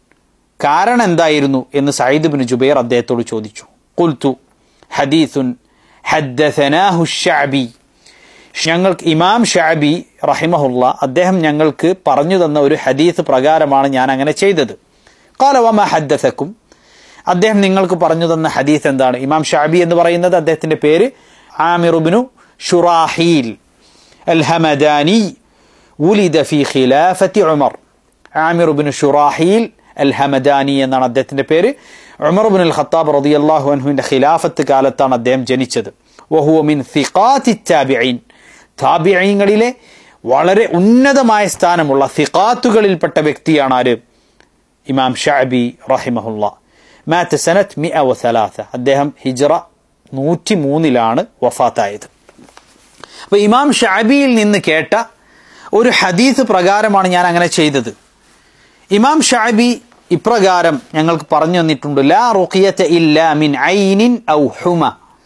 കാരണം എന്തായിരുന്നു എന്ന് സയ്യിദ് ബിൻ ജുബൈർ അദ്ദേഹത്തോട് ചോദിച്ചു കുൽത്തു ഹദീസുൻ ഹദ്ദസനാഹു ഷഅബി ഞങ്ങൾക്ക് ഇമാം ഷാബി റഹിമഹുല്ല അദ്ദേഹം ഞങ്ങൾക്ക് പറഞ്ഞു തന്ന ഒരു ഹദീസ് പ്രകാരമാണ് ഞാൻ അങ്ങനെ ചെയ്തത് കാലവമ ഹദ്ദസക്കും അദ്ദേഹം നിങ്ങൾക്ക് പറഞ്ഞു തന്ന ഹദീസ് എന്താണ് ഇമാം ഷാബി എന്ന് പറയുന്നത് അദ്ദേഹത്തിന്റെ പേര് ആമിറുബിനു ഷുറാഹീൽ അൽ ഹമദാനി വുലിദ ഫി ഖിലാഫത്തി ഉമർ ആമിർ ബിൻ ഷുറാഹീൽ അൽ ഹമദാനി എന്നാണ് അദ്ദേഹത്തിന്റെ പേര് ഉമർ ബിൻ അൽ ഖത്താബ് റളിയല്ലാഹു അൻഹുവിന്റെ ഖിലാഫത്ത് കാലത്താണ് അദ്ദേഹം ജനിച്ചത് വഹുവ മിൻ സിഖാത്തി താബിഈൻ താബിഈങ്ങളിലെ വളരെ ഉന്നതമായ സ്ഥാനമുള്ള സിഖാത്തുകളിൽപ്പെട്ട വ്യക്തിയാണ് ആര് ഇമാം ഷഅബി റഹിമഹുല്ല മാറ്റ് സനത്ത് മി വസലാസ അദ്ദേഹം ഹിജ്റ നൂറ്റി മൂന്നിലാണ് വഫാത്തായത് അപ്പൊ ഇമാം ഷാബിയിൽ നിന്ന് കേട്ട ഒരു ഹദീസ് പ്രകാരമാണ് ഞാൻ അങ്ങനെ ചെയ്തത് ഇമാം ഷാബി ഇപ്രകാരം ഞങ്ങൾക്ക് പറഞ്ഞു തന്നിട്ടുണ്ട് ലാ റുഖിയത ഇല്ല മിൻ ഐനിൻ ഔ ഹുമ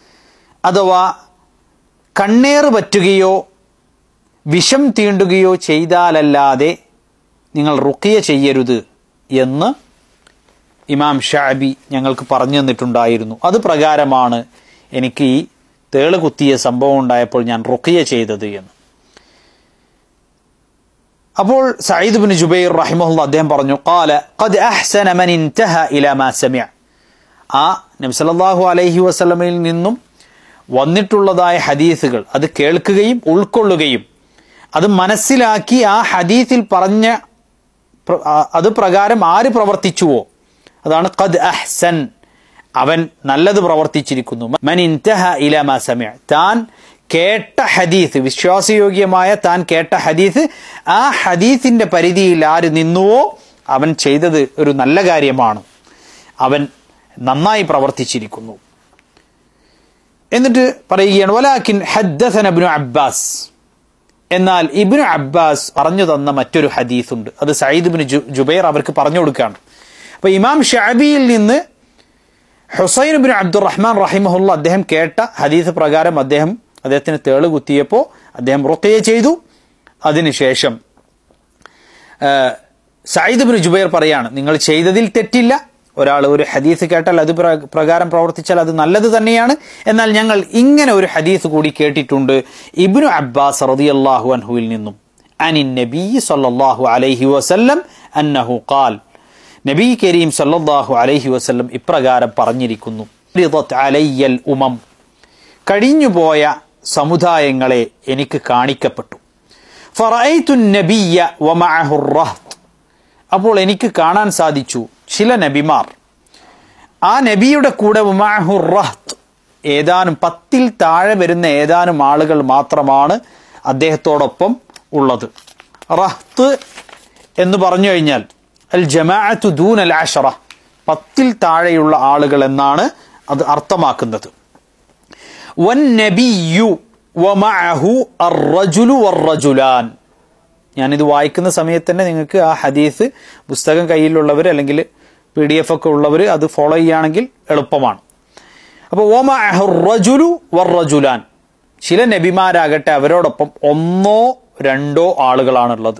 അഥവാ കണ്ണേറ് പറ്റുകയോ വിഷം തീണ്ടുകയോ ചെയ്താലല്ലാതെ നിങ്ങൾ റുക്കിയ ചെയ്യരുത് എന്ന് ഇമാം ഷാബി ഞങ്ങൾക്ക് പറഞ്ഞു തന്നിട്ടുണ്ടായിരുന്നു അത് പ്രകാരമാണ് എനിക്ക് ഈ തേള് കുത്തിയ സംഭവം ഉണ്ടായപ്പോൾ ഞാൻ റുക്കിയ ചെയ്തത് എന്ന് അപ്പോൾ സയ്യിദ് ബിൻ ജുബൈർ റഹിമഹുല്ല അദ്ദേഹം പറഞ്ഞു قال قد احسن من انتهى الى ما سمع ആ നബി സല്ലല്ലാഹു അലൈഹി വസല്ലമയിൽ നിന്നും വന്നിട്ടുള്ളതായ ഹദീസുകൾ അത് കേൾക്കുകയും ഉൾക്കൊള്ളുകയും അത് മനസ്സിലാക്കി ആ ഹദീസിൽ പറഞ്ഞ പ്ര- ആ- അത് പ്രകാരം ആര് പ്രവർത്തിച്ചുവോ അതാണ് ഖദ് അഹ്സൻ അവൻ നല്ലത് പ്രവർത്തിച്ചിരിക്കുന്നു മൻ ഇൻതഹ ഇല മാ സമിഅ താൻ കേട്ട ഹദീസ് വിശ്വാസയോഗ്യമായ താൻ കേട്ട ഹദീസ് ആ ഹദീസിന്റെ പരിധിയിൽ ആര് നിന്നുവോ അവൻ ചെയ്തത് ഒരു നല്ല കാര്യമാണ് അവൻ നന്നായി പ്രവർത്തിച്ചിരിക്കുന്നു എന്നിട്ട് പറയുകയാണ് വലാക്കിൻ ഹദ്ദസന ഇബ്നു അബ്ബാസ് എന്നാൽ ഇബ്നു അബ്ബാസ് പറഞ്ഞു തന്ന മറ്റൊരു ഹദീസ് ഉണ്ട് അത് സയ്യിദ് ബിൻ ജുബൈർ അവർക്ക് പറഞ്ഞു കൊടുക്കുകയാണ് അപ്പൊ ഇമാം ഷാബിയിൽ നിന്ന് ഹുസൈൻ ബിൻ അബ്ദുറഹ്മാൻ റഹിമഹുല്ല അദ്ദേഹം കേട്ട ഹദീസ് പ്രകാരം അദ്ദേഹം അദ്ദേഹത്തിന് തേള് കുത്തിയപ്പോൾ അദ്ദേഹം റുക്കയെ ചെയ്തു അതിനുശേഷം ആ, സയ്യിദ് ബിൻ ജുബൈർ പറയാണ് നിങ്ങൾ ചെയ്തതിൽ തെറ്റില്ല ഒരാൾ ഒരു ഹദീസ് കേട്ടാൽ അത് പ്ര- പ്രകാരം പ്രവർത്തിച്ചാൽ അത് നല്ലത് തന്നെയാണ് എന്നാൽ ഞങ്ങൾ ഇങ്ങനെ ഒരു ഹദീസ് കൂടി കേട്ടിട്ടുണ്ട് ഇബ്നു അബ്ബാസ് റളിയല്ലാഹു അൻഹുവിൽ നിന്നും അനിൻ നബി സല്ലല്ലാഹു അലൈഹി വസല്ലം അന്നഹു ഖാൽ നബി കരീം സല്ലല്ലാഹു അലൈഹി വസല്ലം ഇപ്രകാരം പറഞ്ഞിരിക്കുന്നു റിദത് അലയ്യൽ ഉമം കഴിഞ്ഞുപോയ സമുദായങ്ങളെ എനിക്ക് കാണിക്കപ്പെട്ടു ഫറൈതു നബിയ വമഅഹു റഹ്ത് അപ്പോൾ എനിക്ക് കാണാൻ സാധിച്ചു ചില നബിമാർ ആ നബിയുടെ കൂടെ വമഅഹു റഹ്ത് ഏതാനും പത്തിൽ താഴെ വരുന്ന ഏതാനും ആളുകൾ മാത്രമാണ് അദ്ദേഹത്തോടൊപ്പം ഉള്ളത് റഹ്ത്ത് എന്ന് പറഞ്ഞു കഴിഞ്ഞാൽ അൽ ജമാഅത്തു ദൂൻ അൽ അഷറ പത്തിൽ താഴെയുള്ള ആളുകൾ എന്നാണ് അത് അർത്ഥമാക്കുന്നത് വന്നബിയു വമഅഹു അർറജുലു വറജുലാൻ ഞാനിത് വായിക്കുന്ന സമയത്ത് തന്നെ നിങ്ങൾക്ക് ആ ഹദീസ് പുസ്തകം കയ്യിലുള്ളവർ അല്ലെങ്കിൽ പി ഡി എഫ് ഒക്കെ ഉള്ളവർ അത് ഫോളോ ചെയ്യുകയാണെങ്കിൽ എളുപ്പമാണ് അപ്പോൾ ഓമഅഹു റജുലു വറജുലാൻ ചില നബിമാരാകട്ടെ അവരോടൊപ്പം ഒന്നോ രണ്ടോ ആളുകളാണുള്ളത്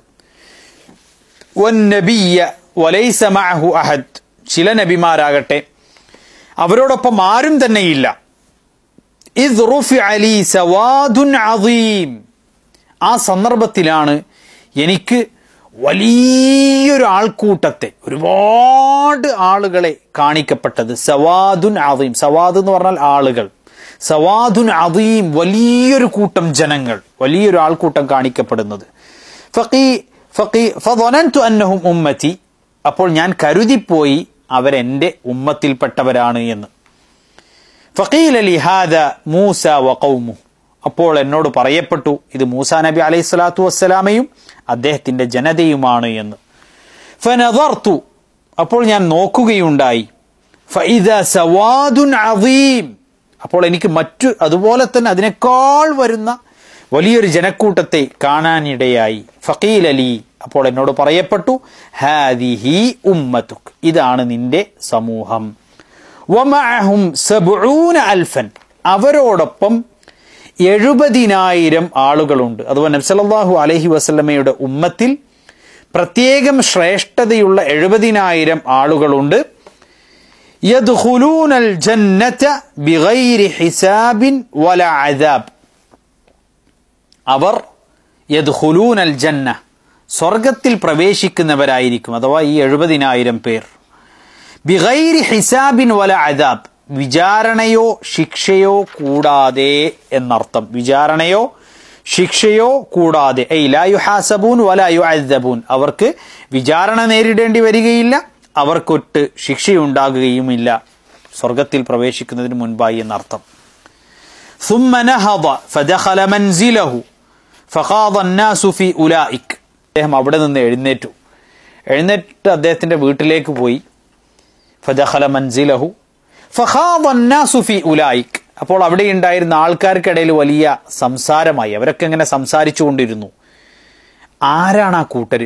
വന്നബിയ വലൈസ മഅഹു അഹദ് ചില നബിമാരാകട്ടെ അവരോടൊപ്പം ആരും തന്നെയില്ല ഇദ് റുഫിഅ ലി സവാദുൻ അദീം ആ സന്ദർഭത്തിലാണ് എനിക്ക് വലിയൊരു ആൾക്കൂട്ടത്തെ ഒരുപാട് ആളുകളെ കാണിക്കപ്പെട്ടത് സവാദുൻ അദീം സവാദ് എന്ന് പറഞ്ഞാൽ ആളുകൾ സവാദുൻ അദീം വലിയൊരു കൂട്ടം ജനങ്ങൾ വലിയൊരു ആൾക്കൂട്ടം കാണിക്കപ്പെടുന്നത് ഫഖീ ഫഖീ ഫظننت അന്നഹും ഉമ്മത്തി അപ്പോൾ ഞാൻ കരുതിപ്പോയി അവരെന്റെ ഉമ്മത്തിൽപ്പെട്ടവരാണ് എന്ന് ഫഖീൽ അലി ഹാദ മൂസ വഖൗമു അപ്പോൾ എന്നോട് പറയപ്പെട്ടു ഇത് മൂസ നബി അലൈഹി സ്വലാത്തു വസ്സലാമയും അദ്ദേഹത്തിന്റെ ജനതയുമാണ് എന്ന് ഫനദർതു അപ്പോൾ ഞാൻ നോക്കുകയുണ്ടായി ഫഇദ സവാദുൻ അദീം അപ്പോൾ എനിക്ക് മറ്റു അതുപോലെ തന്നെ അതിനേക്കാൾ വരുന്ന വലിയൊരു ജനക്കൂട്ടത്തെ കാണാനിടയായി ഫഖീൽ അലി അപ്പോൾ എന്നോട് പറയപ്പെട്ടു ഹാദിഹി ഉമ്മത്തുക് ഇതാണ് നിന്റെ സമൂഹം വമഅഹും സബ്ഊന അൽഫൻ അവരോടൊപ്പം എഴുപതിനായിരം ആളുകളുണ്ട് അതുപോലെ നബ്സല്ലാഹു അലഹി വസല്ലമയുടെ ഉമ്മത്തിൽ പ്രത്യേകം ശ്രേഷ്ഠതയുള്ള എഴുപതിനായിരം ആളുകളുണ്ട് യദ്ഖുലൂനൽ ജന്നത ബിഗൈരി ഹിസാബിൻ വല അദാബ് അവർ യദ്ഖുലൂനൽ ജന്ന സ്വർഗത്തിൽ പ്രവേശിക്കുന്നവരായിരിക്കും അഥവാ ഈ എഴുപതിനായിരം പേർ ബിഗൈരി ഹിസാബിൻ വല അദാബ് വിചാരണയോ ശിക്ഷയോ കൂടാതെ എന്നർത്ഥം വിചാരണയോ ശിക്ഷയോ കൂടാതെ ഐ ലാ യുഹാസബൂൻ വല യുഅദ്ദബൂൻ അവർക്ക് വിചാരണ നേരിടേണ്ടി വരികയില്ല അവർക്കൊട്ട് ശിക്ഷയുണ്ടാകുകയുമില്ല സ്വർഗത്തിൽ പ്രവേശിക്കുന്നതിന് മുൻപായി എന്നർത്ഥം ثم نهض فدخل منزله فخاض الناس في أولئك അദ്ദേഹം അവിടെ നിന്ന് എഴുന്നേറ്റു എഴുന്നേറ്റ് അദ്ദേഹത്തിന്റെ വീട്ടിലേക്ക് പോയി ഫദഖല മൻസിലഹു ഫഖാദ الناس في أولئك അപ്പോൾ അവിടെ ഉണ്ടായിരുന്ന ആൾക്കാർക്കിടയിൽ വലിയ സംസാരമായി അവരൊക്കെ ഇങ്ങനെ സംസാരിച്ചുകൊണ്ടിരുന്നു ആരാണ് ആ കൂട്ടര്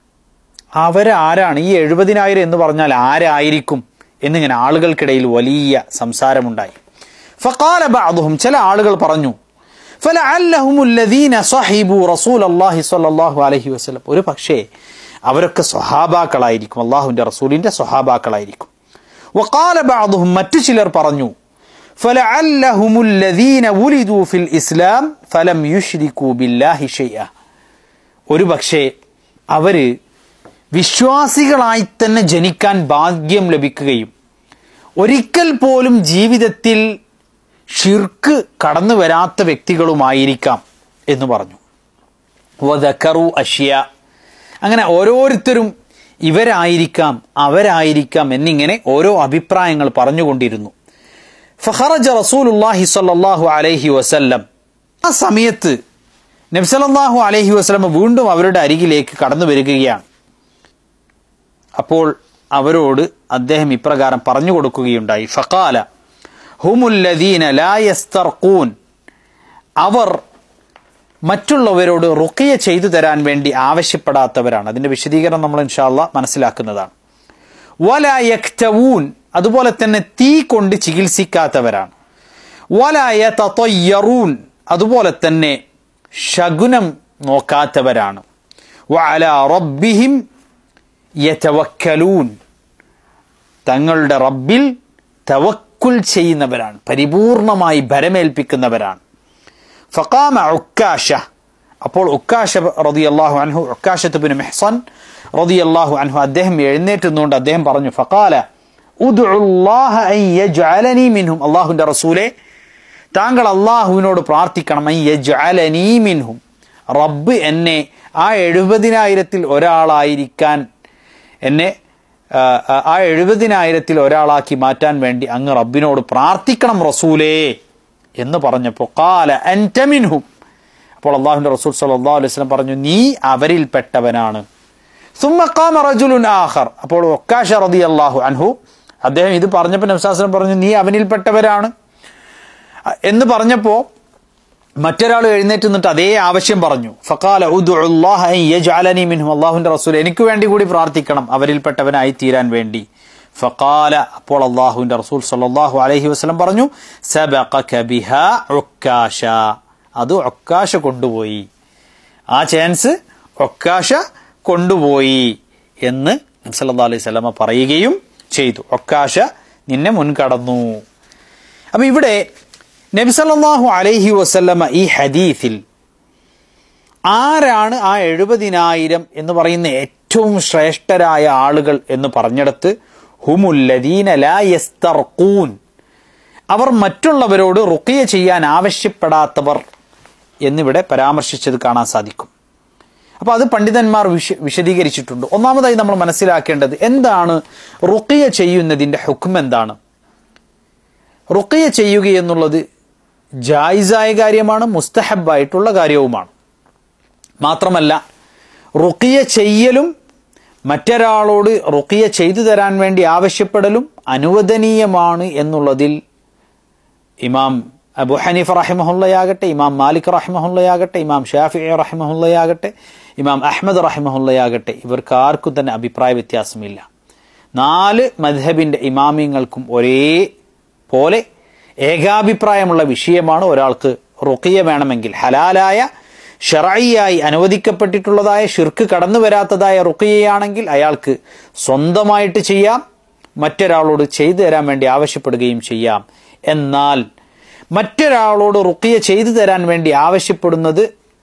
അവരാരാണ് ഈ എഴുപതിനായിരം എന്ന് പറഞ്ഞാൽ ആരായിരിക്കും എന്നിങ്ങനെ ആളുകൾക്കിടയിൽ വലിയ സംസാരമുണ്ടായി ഫഖാല ബഅദുഹും ചില ആളുകൾ പറഞ്ഞു فلعلهم الذين صحبوا رسول الله صلى الله عليه وسلم ഒരു പക്ഷേ അവരൊക്കെ സ്വഹാബാക്കളായിരിക്കും അള്ളാഹുവിന്റെ റസൂലിന്റെ സ്വഹാബാക്കളായിരിക്കും وقال بعضهم മറ്റു ചിലർ പറഞ്ഞു فلعلهم الذين ولدوا في الإسلام فلم يشركوا بالله شيئا ഒരു പക്ഷേ അവര് വിശ്വാസികളായി തന്നെ ജനിക്കാൻ ഭാഗ്യം ലഭിക്കുകയും ഒരിക്കൽ പോലും ജീവിതത്തിൽ ഷിർക്ക് കടന്നു വരാത്ത വ്യക്തികളുമായിരിക്കാം എന്ന് പറഞ്ഞു വദക്കറു അഷ്യ അങ്ങനെ ഓരോരുത്തരും ഇവരായിരിക്കാം അവരായിരിക്കാം എന്നിങ്ങനെ ഓരോ അഭിപ്രായങ്ങൾ പറഞ്ഞുകൊണ്ടിരുന്നു ഫഹറജ റസൂലുല്ലാഹി സ്വല്ലല്ലാഹു അലൈഹി വസല്ലം ആ സമയത്ത് നബ്സലല്ലാഹു അലൈഹി വസല്ലം വീണ്ടും അവരുടെ അരികിലേക്ക് കടന്നു വരികയാണ് അപ്പോൾ അവരോട് അദ്ദേഹം ഇപ്രകാരം പറഞ്ഞു കൊടുക്കുകയുണ്ടായി ഫഖാല ഹുമുല്ലദീന ലായസ്തർക്കൂൻ അവർ മറ്റുള്ളവരോട് റുക്കിയ ചെയ്തു തരാൻ വേണ്ടി ആവശ്യപ്പെടാത്തവരാണ് അതിന്റെ വിശദീകരണം നമ്മൾ ഇൻഷാല്ല മനസ്സിലാക്കുന്നതാണ് വല യക്തവൂൻ അതുപോലെ തന്നെ തീ കൊണ്ട് ചികിത്സിക്കാത്തവരാണ് വലായ തത്വയ്യറൂൻ അതുപോലെ തന്നെ ശകുനം നോക്കാത്തവരാണ് വഅല റബ്ബിഹിം യതവക്കലൂൻ തങ്ങളുടെ റബ്ബിൽ തവക്കുൽ ചെയ്യുന്നവരാണ് പരിപൂർണമായി ഭരമേൽപ്പിക്കുന്നവരാണ് ഫഖാമ ഉക്കാശ അപ്പോൾ ഉക്കാശ റളിയല്ലാഹു അൻഹു ഉക്കാശത്ത് ബിൻ മെഹ്സൻ റളിയല്ലാഹു അൻഹു അദ്ദേഹം എഴുന്നേറ്റുന്നുകൊണ്ട് അദ്ദേഹം പറഞ്ഞു ഫഖാല ഉദ്ഉല്ലാഹ അൻ യജ്അലനി മിൻഹും അല്ലാഹുവിന്റെ റസൂലേ താങ്കൾ അള്ളാഹുവിനോട് പ്രാർത്ഥിക്കണം അൻ യജ്അലനി മിൻഹും റബ്ബ് എന്നെ ആ എഴുപതിനായിരത്തിൽ ഒരാളായിരിക്കാൻ എന്നെ ആ, ആ, ആ എഴുപതിനായിരത്തിൽ ഒരാളാക്കി മാറ്റാൻ വേണ്ടി അങ്ങ് റബ്ബിനോട് പ്രാർത്ഥിക്കണം റസൂലേ എന്ന് പറഞ്ഞപ്പോൾ കാല അൻറ്റമിൻഹും അപ്പോൾ അള്ളാഹുവിന്റെ റസൂൽ സല്ലല്ലാഹു അലൈഹി വസല്ലം പറഞ്ഞു നീ അവരിൽപ്പെട്ടവനാണ് സുമ്മക്കാമ റജുലുൻ ആഖർ അപ്പോൾ ഒക്കാഷ റളിയല്ലാഹു അൻഹു അദ്ദേഹം ഇത് പറഞ്ഞപ്പോൾ നബ്സാസ്ലം പറഞ്ഞു നീ അവനിൽപ്പെട്ടവരാണ് എന്ന് പറഞ്ഞപ്പോൾ മറ്റൊരാൾ എഴുന്നേറ്റ് നിന്നിട്ട് അതേ ആവശ്യം പറഞ്ഞു ഫക്കാല യജ്അലനി മിൻഹും അള്ളാഹുവിന്റെ റസൂൽ എനിക്ക് വേണ്ടി കൂടി പ്രാർത്ഥിക്കണം അവരിൽപ്പെട്ടവനായി തീരാൻ വേണ്ടി ഫക്കാല അപ്പോൾ അള്ളാഹുവിന്റെ റസൂൽ സല്ലല്ലാഹു അലൈഹി വസല്ലം പറഞ്ഞു സബഖക ബിഹാ ഉക്കാശ അത് ഒക്കാശ കൊണ്ടുപോയി ആ ചാൻസ് ഒക്കാശ കൊണ്ടുപോയി എന്ന് സല്ലല്ലാഹു അലൈഹി വസല്ലമ പറയുകയും ചെയ്തു ഒക്കാശ നിന്നെ മുൻകടന്നു അപ്പൊ ഇവിടെ നബി സല്ലല്ലാഹു അലൈഹി വസല്ലമ ഈ ഹദീസിൽ ആരാണ് ആ എഴുപതിനായിരം എന്ന് പറയുന്ന ഏറ്റവും ശ്രേഷ്ഠരായ ആളുകൾ എന്ന് പറഞ്ഞെടുത്ത് ഹുമുല്ലദീന ലാ യസ്തർഖൂൻ അവർ മറ്റുള്ളവരോട് റുക്കിയ ചെയ്യാൻ ആവശ്യപ്പെടാത്തവർ എന്നിവിടെ പരാമർശിച്ചത് കാണാൻ സാധിക്കും അപ്പൊ അത് പണ്ഡിതന്മാർ വിശ വിശദീകരിച്ചിട്ടുണ്ട് ഒന്നാമതായി നമ്മൾ മനസ്സിലാക്കേണ്ടത് എന്താണ് റുക്കിയ ചെയ്യുന്നതിന്റെ ഹുക്ം എന്താണ് റുക്കിയ ചെയ്യുക എന്നുള്ളത് ജായിസായ കാര്യമാണ് മുസ്തഹബായിട്ടുള്ള കാര്യവുമാണ് മാത്രമല്ല റുക്കിയ ചെയ്യലും മറ്റൊരാളോട് റുക്കിയ ചെയ്തു തരാൻ വേണ്ടി ആവശ്യപ്പെടലും അനുവദനീയമാണ് എന്നുള്ളതിൽ ഇമാം അബു ഹനീഫ് റഹിമഹുല്ലയാകട്ടെ ഇമാം മാലിക് റഹിമഹുല്ലയാകട്ടെ ഇമാം ഷാഫി റഹിമഹുല്ലയാകട്ടെ ഇമാം അഹമ്മദ് റഹിമഹുല്ലയാകട്ടെ ഇവർക്ക് ആർക്കും തന്നെ അഭിപ്രായ വ്യത്യാസമില്ല നാല് മദ്ഹബിന്റെ ഇമാമിങ്ങൾക്കും ഒരേ പോലെ ഏകാഭിപ്രായമുള്ള വിഷയമാണ് ഒരാൾക്ക് റുക്കിയ വേണമെങ്കിൽ ഹലാലായ ഷറായിയായി അനുവദിക്കപ്പെട്ടിട്ടുള്ളതായ ഷിർക്ക് കടന്നു വരാത്തതായ റുക്കിയയാണെങ്കിൽ അയാൾക്ക് സ്വന്തമായിട്ട് ചെയ്യാം മറ്റൊരാളോട് ചെയ്തു തരാൻ വേണ്ടി ആവശ്യപ്പെടുകയും ചെയ്യാം എന്നാൽ മറ്റൊരാളോട് റുക്കിയ ചെയ്തു തരാൻ വേണ്ടി ആവശ്യപ്പെടുന്നത്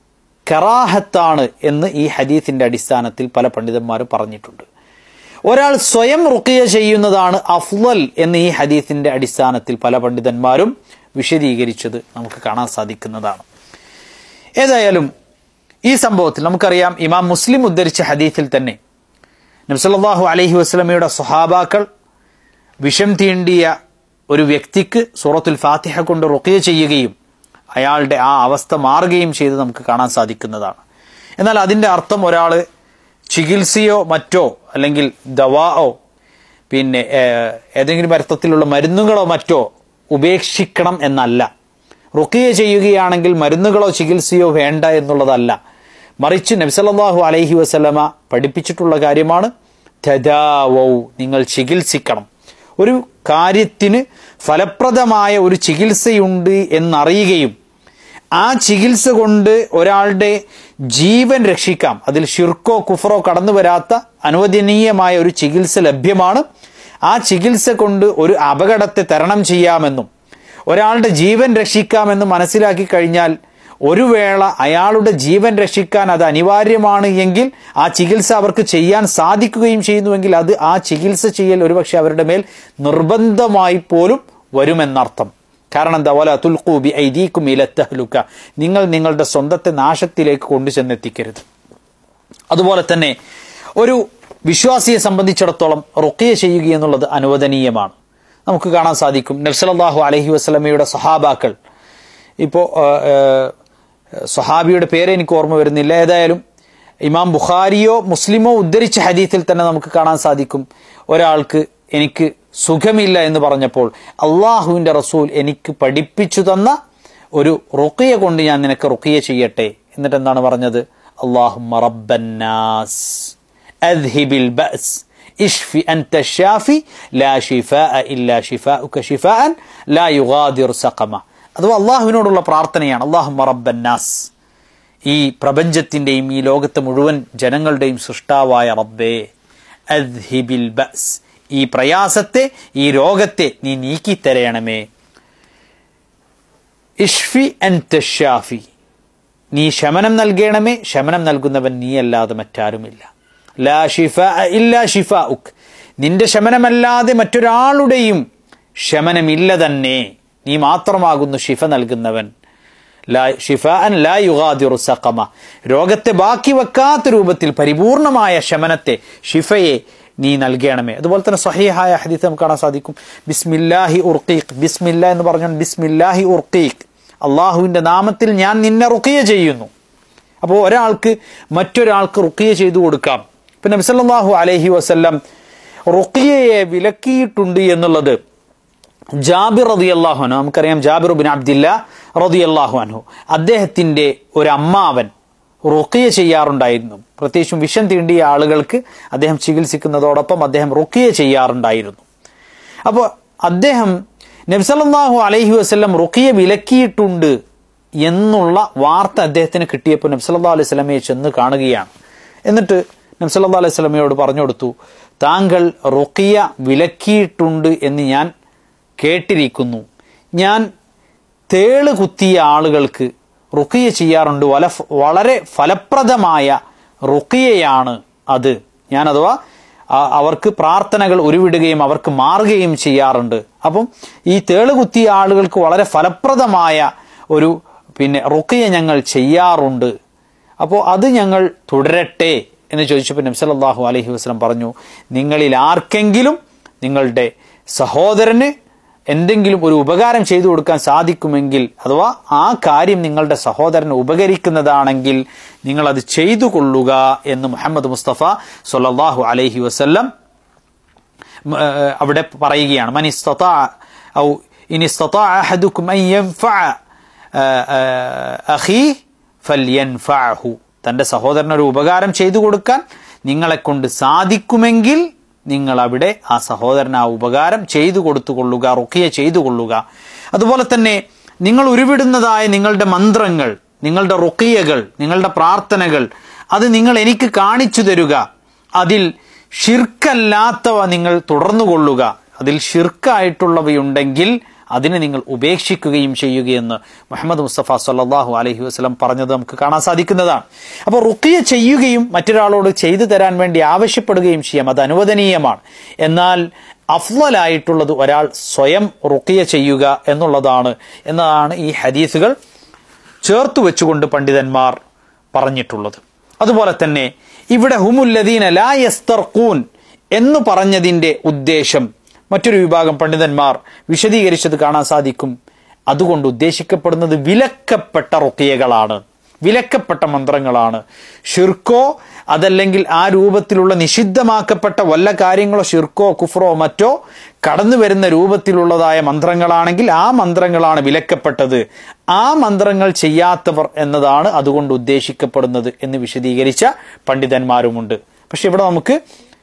കറാഹത്താണ് എന്ന് ഈ ഹദീസിന്റെ അടിസ്ഥാനത്തിൽ പല പണ്ഡിതന്മാരും പറഞ്ഞിട്ടുണ്ട് ഒരാൾ സ്വയം റുക്കിയ ചെയ്യുന്നതാണ് അഫ്ലൽ എന്ന് ഈ ഹദീസിന്റെ അടിസ്ഥാനത്തിൽ പല പണ്ഡിതന്മാരും വിശദീകരിച്ചത് നമുക്ക് കാണാൻ സാധിക്കുന്നതാണ് ഏതായാലും ഈ സംഭവത്തിൽ നമുക്കറിയാം ഇമാം മുസ്ലിം ഉദ്ധരിച്ച ഹദീസിൽ തന്നെ നബ്സല്ലാഹു അലൈഹി വസ്ലമയുടെ സ്വഹാബാക്കൾ വിഷം തീണ്ടിയ ഒരു വ്യക്തിക്ക് സൂറത്തുൽ ഫാത്തിഹ കൊണ്ട് റുക്കിയ ചെയ്യുകയും അയാളുടെ ആ അവസ്ഥ മാറുകയും ചെയ്ത് നമുക്ക് കാണാൻ സാധിക്കുന്നതാണ് എന്നാൽ അതിൻ്റെ അർത്ഥം ഒരാൾ ചികിത്സയോ മറ്റോ അല്ലെങ്കിൽ ദവാओ പിന്നെ ഏഹ്, ഏതെങ്കിലും അർത്ഥത്തിലുള്ള മരുന്നുകളോ മറ്റോ ഉപേക്ഷിക്കണം എന്നല്ല റുക്കിയ ചെയ്യുകയാണെങ്കിൽ മരുന്നുകളോ ചികിത്സയോ വേണ്ട എന്നുള്ളതല്ല മറിച്ച് നബ്സല്ലാഹു അലൈഹി വസല്ലമ പഠിപ്പിച്ചിട്ടുള്ള കാര്യമാണ് തദാവൗ നിങ്ങൾ ചികിത്സിക്കണം ഒരു കാര്യത്തിന് ഫലപ്രദമായ ഒരു ചികിത്സയുണ്ട് എന്നറിയുകയും ആ ചികിത്സ കൊണ്ട് ഒരാളുടെ ജീവൻ രക്ഷിക്കാം അതിൽ ഷിർക്കോ കുഫറോ കടന്നു വരാത്ത അനുവദനീയമായ ഒരു ചികിത്സ ലഭ്യമാണ് ആ ചികിത്സ കൊണ്ട് ഒരു അപകടത്തെ തരണം ചെയ്യാമെന്നും ഒരാളുടെ ജീവൻ രക്ഷിക്കാമെന്ന് മനസ്സിലാക്കി കഴിഞ്ഞാൽ ഒരു വേള അയാളുടെ ജീവൻ രക്ഷിക്കാൻ അത് അനിവാര്യമാണ് എങ്കിൽ ആ ചികിത്സ അവർക്ക് ചെയ്യാൻ സാധിക്കുകയും ചെയ്യുന്നുവെങ്കിൽ അത് ആ ചികിത്സ ചെയ്യൽ ഒരുപക്ഷെ അവരുടെ മേൽ നിർബന്ധമായി പോലും വരുമെന്നർത്ഥം കാരണം എന്താ പോലെ തുൽക്കൂബി ഐദീക്കും ഇലത്തഹ്ലുക്ക നിങ്ങൾ നിങ്ങളുടെ സ്വന്തത്തെ നാശത്തിലേക്ക് കൊണ്ടുചെന്നെത്തിക്കരുത് അതുപോലെ തന്നെ ഒരു വിശ്വാസിയെ സംബന്ധിച്ചിടത്തോളം റുക്കിയ ചെയ്യുക എന്നുള്ളത് അനുവദനീയമാണ് നമുക്ക് കാണാൻ സാധിക്കും നബ്സലല്ലാഹു അലഹി വസ്ലമയുടെ സഹാബാക്കൾ ഇപ്പോൾ സഹാബിയുടെ പേര് എനിക്ക് ഓർമ്മ വരുന്നില്ല ഏതായാലും ഇമാം ബുഖാരിയോ മുസ്ലിമോ ഉദ്ധരിച്ച ഹദീത്തിൽ തന്നെ നമുക്ക് കാണാൻ സാധിക്കും ഒരാൾക്ക് എനിക്ക് സുഖമില്ല എന്ന് പറഞ്ഞപ്പോൾ അള്ളാഹുവിന്റെ റസൂൽ എനിക്ക് പഠിപ്പിച്ചു തന്ന ഒരു റുക്കിയ കൊണ്ട് ഞാൻ നിനക്ക് റുക്കിയ ചെയ്യട്ടെ എന്നിട്ട് എന്താണ് പറഞ്ഞത് അള്ളാഹു റബ്ബന്നാസ് അദ്ഹിബിൽ ബഅസ് ഇഷ്ഫി അൻത ഷാഫി ലാ ഷിഫാഅ ഇല്ലാ ഷിഫാഉക ഷിഫാഅൻ ലാ യുഗാദിറു സഖമ അഥവാ അള്ളാഹുവിനോടുള്ള പ്രാർത്ഥനയാണ് അള്ളാഹു റബ്ബന്നാസ് ഈ പ്രപഞ്ചത്തിന്റെയും ഈ ലോകത്തെ മുഴുവൻ ജനങ്ങളുടെയും സൃഷ്ടാവായ റബ്ബേ അദ്ഹിബിൽ ബഅസ് ഈ പ്രയാസത്തെ ഈ രോഗത്തെ നീ നീക്കിത്തരയണമേ ഇഷ്ഫി അൻത ഷാഫി നീ ശമനം നൽകണമേ ശമനം നൽകുന്നവൻ നീയല്ലാതെ മറ്റാരുമില്ല ലാ ഷിഫ ഇല്ലാ ഷിഫ ഉക് നിന്റെ ശമനമല്ലാതെ മറ്റൊരാളുടെയും ശമനമില്ല തന്നെ നീ മാത്രമാകുന്നു ഷിഫ നൽകുന്നവൻ ലാ ഷിഫാൻ ലാ യുഗാദിറു സഖമ രോഗത്തെ ബാക്കി വെക്കാത്ത രൂപത്തിൽ പരിപൂർണമായ ശമനത്തെ ഷിഫയെ നീ നൽകണമേ അതുപോലെ തന്നെ സഹിഹായ ഹദീസ് നമുക്ക് കാണാൻ സാധിക്കും ബിസ്മില്ലാഹി ഉർക്കീഖ് ബിസ്മില്ല എന്ന് പറഞ്ഞാൽ ബിസ്മില്ലാഹി ഉർക്കീഖ് അള്ളാഹുവിന്റെ നാമത്തിൽ ഞാൻ നിന്നെ റുക്കിയ ചെയ്യുന്നു അപ്പോൾ ഒരാൾക്ക് മറ്റൊരാൾക്ക് റുക്കിയ ചെയ്തു കൊടുക്കാം ഇപ്പൊ നബിസല്ലാഹു അലൈഹി വസല്ലം റുക്കിയയെ വിലക്കിയിട്ടുണ്ട് എന്നുള്ളത് ജാബിർ റതി അള്ളാഹു അനു നമുക്കറിയാം ജാബിർ ബിൻ അബ്ദില്ല റതി അള്ളാഹു അനു അദ്ദേഹത്തിന്റെ ഒരു അമ്മാവൻ റുക്കിയ ചെയ്യാറുണ്ടായിരുന്നു പ്രത്യേകിച്ചും വിഷം തീണ്ടിയ ആളുകൾക്ക് അദ്ദേഹം ചികിത്സിക്കുന്നതോടൊപ്പം അദ്ദേഹം റുക്കിയ ചെയ്യാറുണ്ടായിരുന്നു അപ്പോൾ അദ്ദേഹം നബ്സല്ലാഹു അലൈഹി വസ്ലം റുക്കിയ വിലക്കിയിട്ടുണ്ട് എന്നുള്ള വാർത്ത അദ്ദേഹത്തിന് കിട്ടിയപ്പോൾ നബ്സല്ലാ അലൈഹി സ്വലമയെ ചെന്ന് കാണുകയാണ് എന്നിട്ട് നബ്സല്ലാ അലൈഹി സ്വലമയോട് പറഞ്ഞു കൊടുത്തു താങ്കൾ റുക്കിയ വിലക്കിയിട്ടുണ്ട് എന്ന് ഞാൻ കേട്ടിരിക്കുന്നു ഞാൻ തേള് കുത്തിയ ആളുകൾക്ക് റുക്കിയ ചെയ്യാറുണ്ട് വല വളരെ ഫലപ്രദമായ റുക്കിയയാണ് അത് ഞാൻ അഥവാ അവർക്ക് പ്രാർത്ഥനകൾ ഉരുവിടുകയും അവർക്ക് മാറുകയും ചെയ്യാറുണ്ട് അപ്പം ഈ തേള് കുത്തിയ ആളുകൾക്ക് വളരെ ഫലപ്രദമായ ഒരു പിന്നെ റുക്കിയ ഞങ്ങൾ ചെയ്യാറുണ്ട് അപ്പോൾ അത് ഞങ്ങൾ തുടരട്ടെ എന്ന് ചോദിച്ചപ്പോൾ നബ്സല്ലാഹു അലഹി വസ്ലം പറഞ്ഞു നിങ്ങളിൽ ആർക്കെങ്കിലും നിങ്ങളുടെ സഹോദരന് എന്തെങ്കിലും ഒരു ഉപകാരം ചെയ്തു കൊടുക്കാൻ സാധിക്കുമെങ്കിൽ അഥവാ ആ കാര്യം നിങ്ങളുടെ സഹോദരന് ഉപകരിക്കുന്നതാണെങ്കിൽ നിങ്ങൾ അത് ചെയ്തു കൊള്ളുക എന്ന് മുഹമ്മദ് മുസ്തഫ സൊല്ലാഹു അലൈഹി വസല്ലം അവിടെ പറയുകയാണ് മൻ ഔ ഇനി തന്റെ സഹോദരനൊരു ഉപകാരം ചെയ്തു കൊടുക്കാൻ നിങ്ങളെ കൊണ്ട് സാധിക്കുമെങ്കിൽ നിങ്ങൾ അവിടെ ആ സഹോദരൻ ആ ഉപകാരം ചെയ്തു കൊടുത്തുകൊള്ളുക റുക്കിയ ചെയ്തു കൊള്ളുക അതുപോലെ തന്നെ നിങ്ങൾ ഉരുവിടുന്നതായ നിങ്ങളുടെ മന്ത്രങ്ങൾ നിങ്ങളുടെ റുക്കിയകൾ നിങ്ങളുടെ പ്രാർത്ഥനകൾ അത് നിങ്ങൾ എനിക്ക് കാണിച്ചു തരുക അതിൽ ഷിർക്കല്ലാത്തവ നിങ്ങൾ തുടർന്നു കൊള്ളുക അതിൽ ഷിർക്കായിട്ടുള്ളവയുണ്ടെങ്കിൽ അതിനെ നിങ്ങൾ ഉപേക്ഷിക്കുകയും ചെയ്യുകയെന്ന് മുഹമ്മദ് മുസ്തഫ സല്ലാഹു അലഹി വസ്ലം പറഞ്ഞത് നമുക്ക് കാണാൻ സാധിക്കുന്നതാണ് അപ്പോൾ റുക്കിയ ചെയ്യുകയും മറ്റൊരാളോട് ചെയ്തു തരാൻ വേണ്ടി ആവശ്യപ്പെടുകയും ചെയ്യാം അത് അനുവദനീയമാണ് എന്നാൽ അഫ്വലായിട്ടുള്ളത് ഒരാൾ സ്വയം റുക്കിയ ചെയ്യുക എന്നുള്ളതാണ് എന്നതാണ് ഈ ഹദീസുകൾ ചേർത്ത് വെച്ചുകൊണ്ട് പണ്ഡിതന്മാർ പറഞ്ഞിട്ടുള്ളത് അതുപോലെ തന്നെ ഇവിടെ ഹുമുല്ലദീന ലാ യസ്തർക്കൂൻ എന്ന് പറഞ്ഞതിന്റെ ഉദ്ദേശം മറ്റൊരു വിഭാഗം പണ്ഡിതന്മാർ വിശദീകരിച്ചത് കാണാൻ സാധിക്കും അതുകൊണ്ട് ഉദ്ദേശിക്കപ്പെടുന്നത് വിലക്കപ്പെട്ട റുക്കിയകളാണ് വിലക്കപ്പെട്ട മന്ത്രങ്ങളാണ് ഷിർക്കോ അതല്ലെങ്കിൽ ആ രൂപത്തിലുള്ള നിഷിദ്ധമാക്കപ്പെട്ട വല്ല കാര്യങ്ങളോ ഷിർക്കോ കുഫറോ മറ്റോ കടന്നു വരുന്ന രൂപത്തിലുള്ളതായ മന്ത്രങ്ങളാണെങ്കിൽ ആ മന്ത്രങ്ങളാണ് വിലക്കപ്പെട്ടത് ആ മന്ത്രങ്ങൾ ചെയ്യാത്തവർ എന്നതാണ് അതുകൊണ്ട് ഉദ്ദേശിക്കപ്പെടുന്നത് എന്ന് വിശദീകരിച്ച പണ്ഡിതന്മാരുമുണ്ട് പക്ഷെ ഇവിടെ നമുക്ക്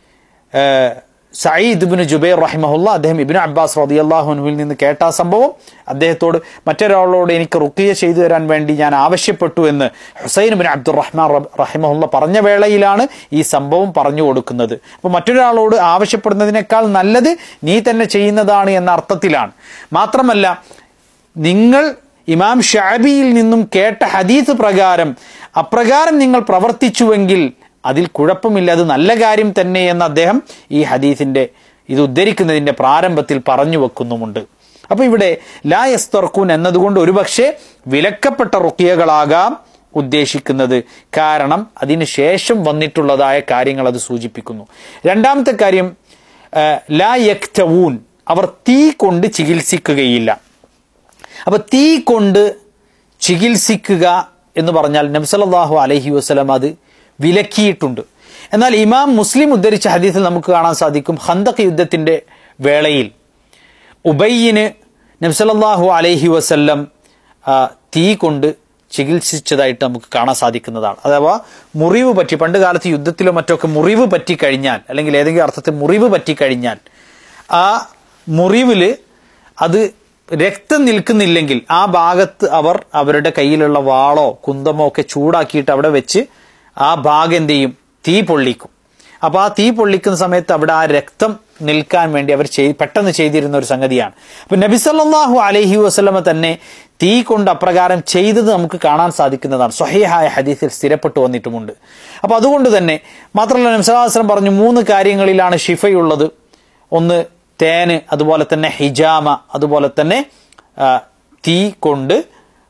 സയ്യിദ് ഇബിന് ജുബൈർ റഹിമഹുല്ല അദ്ദേഹം ഇബിന് അബ്ബാസ് റദിയല്ലാഹുനുവിൽ നിന്ന് കേട്ട ആ സംഭവം അദ്ദേഹത്തോട് മറ്റൊരാളോട് എനിക്ക് റുക്കിയ ചെയ്തു തരാൻ വേണ്ടി ഞാൻ ആവശ്യപ്പെട്ടു എന്ന് ഹുസൈൻ ബിൻ അബ്ദുറഹ്മാൻ റഹിമഹുല്ല പറഞ്ഞ വേളയിലാണ് ഈ സംഭവം പറഞ്ഞു കൊടുക്കുന്നത് അപ്പോൾ മറ്റൊരാളോട് ആവശ്യപ്പെടുന്നതിനേക്കാൾ നല്ലത് നീ തന്നെ ചെയ്യുന്നതാണ് എന്ന അർത്ഥത്തിലാണ് മാത്രമല്ല നിങ്ങൾ ഇമാം ഷാബിയിൽ നിന്നും കേട്ട ഹദീസ് പ്രകാരം അപ്രകാരം നിങ്ങൾ പ്രവർത്തിച്ചുവെങ്കിൽ അതിൽ കുഴപ്പമില്ല അത് നല്ല കാര്യം തന്നെ എന്ന് അദ്ദേഹം ഈ ഹദീസിന്റെ ഇത് ഉദ്ധരിക്കുന്നതിന്റെ പ്രാരംഭത്തിൽ പറഞ്ഞു വെക്കുന്നുമുണ്ട് അപ്പൊ ഇവിടെ ലാ യസ്തർക്കൂൻ എന്നതുകൊണ്ട് ഒരുപക്ഷെ വിലക്കപ്പെട്ട റുക്കിയകളാകാം ഉദ്ദേശിക്കുന്നത് കാരണം അതിന് ശേഷം വന്നിട്ടുള്ളതായ കാര്യങ്ങൾ അത് സൂചിപ്പിക്കുന്നു രണ്ടാമത്തെ കാര്യം ലാ യക്തവൂൻ അവർ തീ കൊണ്ട് ചികിത്സിക്കുകയില്ല അപ്പൊ തീ കൊണ്ട് ചികിത്സിക്കുക എന്ന് പറഞ്ഞാൽ നബ്സലാഹു അലഹി വസ്ലം അത് വിലക്കിയിട്ടുണ്ട് എന്നാൽ ഇമാം മുസ്ലിം ഉദ്ധരിച്ച ഹദീസിൽ നമുക്ക് കാണാൻ സാധിക്കും ഹന്തക് യുദ്ധത്തിന്റെ വേളയിൽ ഉബയ്യന് നബ്സലല്ലാഹു അലൈഹി വസല്ലം തീ കൊണ്ട് ചികിത്സിച്ചതായിട്ട് നമുക്ക് കാണാൻ സാധിക്കുന്നതാണ് അഥവാ മുറിവ് പറ്റി പണ്ട് കാലത്ത് യുദ്ധത്തിലോ മറ്റൊക്കെ മുറിവ് പറ്റിക്കഴിഞ്ഞാൽ അല്ലെങ്കിൽ ഏതെങ്കിലും അർത്ഥത്തിൽ മുറിവ് പറ്റിക്കഴിഞ്ഞാൽ ആ മുറിവില് അത് രക്തം നിൽക്കുന്നില്ലെങ്കിൽ ആ ഭാഗത്ത് അവർ അവരുടെ കയ്യിലുള്ള വാളോ കുന്തമോ ഒക്കെ ചൂടാക്കിയിട്ട് അവിടെ വെച്ച് ആ ഭാഗം എന്ത് ചെയ്യും തീ പൊള്ളിക്കും അപ്പൊ ആ തീ പൊള്ളിക്കുന്ന സമയത്ത് അവിടെ ആ രക്തം നിൽക്കാൻ വേണ്ടി അവർ ചെയ് പെട്ടെന്ന് ചെയ്തിരുന്ന ഒരു സംഗതിയാണ് അപ്പൊ നബിസല്ലാഹു അലഹി വസ്ലമ തന്നെ തീ കൊണ്ട് അപ്രകാരം ചെയ്തത് നമുക്ക് കാണാൻ സാധിക്കുന്നതാണ് സ്വഹീഹായ ഹദീസിൽ സ്ഥിരപ്പെട്ടു വന്നിട്ടുമുണ്ട് അപ്പൊ അതുകൊണ്ട് തന്നെ മാത്രമല്ല നബ്സലാസ്ലം പറഞ്ഞു മൂന്ന് കാര്യങ്ങളിലാണ് ഷിഫയുള്ളത് ഒന്ന് തേന് അതുപോലെ തന്നെ ഹിജാമ അതുപോലെ തന്നെ തീ കൊണ്ട്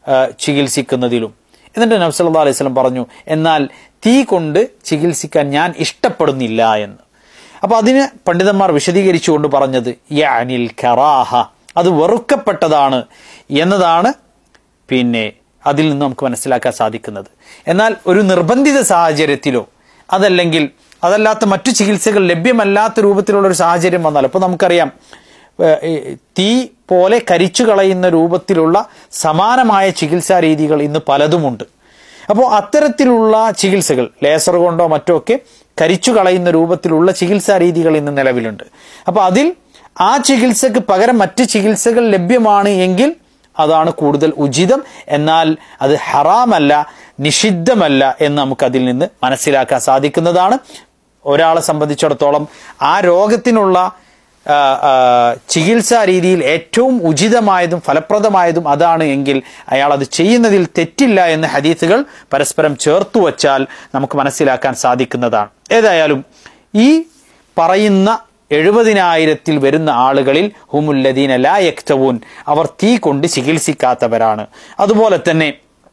ആ, ചികിത്സിക്കുന്നതിലും എന്നിട്ട് നബ്സല്ലാ അലൈഹി സ്വലം പറഞ്ഞു എന്നാൽ തീ കൊണ്ട് ചികിത്സിക്കാൻ ഞാൻ ഇഷ്ടപ്പെടുന്നില്ല എന്ന് അപ്പൊ അതിന് പണ്ഡിതന്മാർ വിശദീകരിച്ചുകൊണ്ട് പറഞ്ഞത് യാനിൽ കറാഹ അത് വെറുക്കപ്പെട്ടതാണ് എന്നതാണ് പിന്നെ അതിൽ നിന്ന് നമുക്ക് മനസ്സിലാക്കാൻ സാധിക്കുന്നത് എന്നാൽ ഒരു നിർബന്ധിത സാഹചര്യത്തിലോ അതല്ലെങ്കിൽ അതല്ലാത്ത മറ്റു ചികിത്സകൾ ലഭ്യമല്ലാത്ത രൂപത്തിലുള്ള ഒരു സാഹചര്യം വന്നാൽ അപ്പോൾ നമുക്കറിയാം ഏഹ്, ഈ തീ പോലെ കരിച്ചു കളയുന്ന രൂപത്തിലുള്ള സമാനമായ ചികിത്സാ രീതികൾ ഇന്ന് പലതുമുണ്ട് അപ്പോൾ അത്തരത്തിലുള്ള ചികിത്സകൾ ലേസർ കൊണ്ടോ മറ്റോ ഒക്കെ കരിച്ചു കളയുന്ന രൂപത്തിലുള്ള ചികിത്സാ രീതികൾ ഇന്ന് നിലവിലുണ്ട് അപ്പോൾ അതിൽ ആ ചികിത്സക്ക് പകരം മറ്റ് ചികിത്സകൾ ലഭ്യമാണ് എങ്കിൽ അതാണ് കൂടുതൽ ഉചിതം എന്നാൽ അത് ഹറാമല്ല നിഷിദ്ധമല്ല എന്ന് നമുക്ക് അതിൽ നിന്ന് മനസ്സിലാക്കാൻ സാധിക്കുന്നതാണ് ഒരാളെ സംബന്ധിച്ചിടത്തോളം ആ രോഗത്തിനുള്ള ആ, ആ, ചികിത്സാ രീതിയിൽ ഏറ്റവും ഉചിതമായതും ഫലപ്രദമായതും അതാണ് എങ്കിൽ അയാൾ അത് ചെയ്യുന്നതിൽ തെറ്റില്ല എന്ന് ഹദീസുകൾ പരസ്പരം ചേർത്തു വച്ചാൽ നമുക്ക് മനസ്സിലാക്കാൻ സാധിക്കുന്നതാണ് ഏതായാലും ഈ പറയുന്ന എഴുപതിനായിരത്തിൽ വരുന്ന ആളുകളിൽ ഹുമുല്ലദീന ലാ യക്തവൂൻ അവർ തീ കൊണ്ട് ചികിത്സിക്കാത്തവരാണ് അതുപോലെ തന്നെ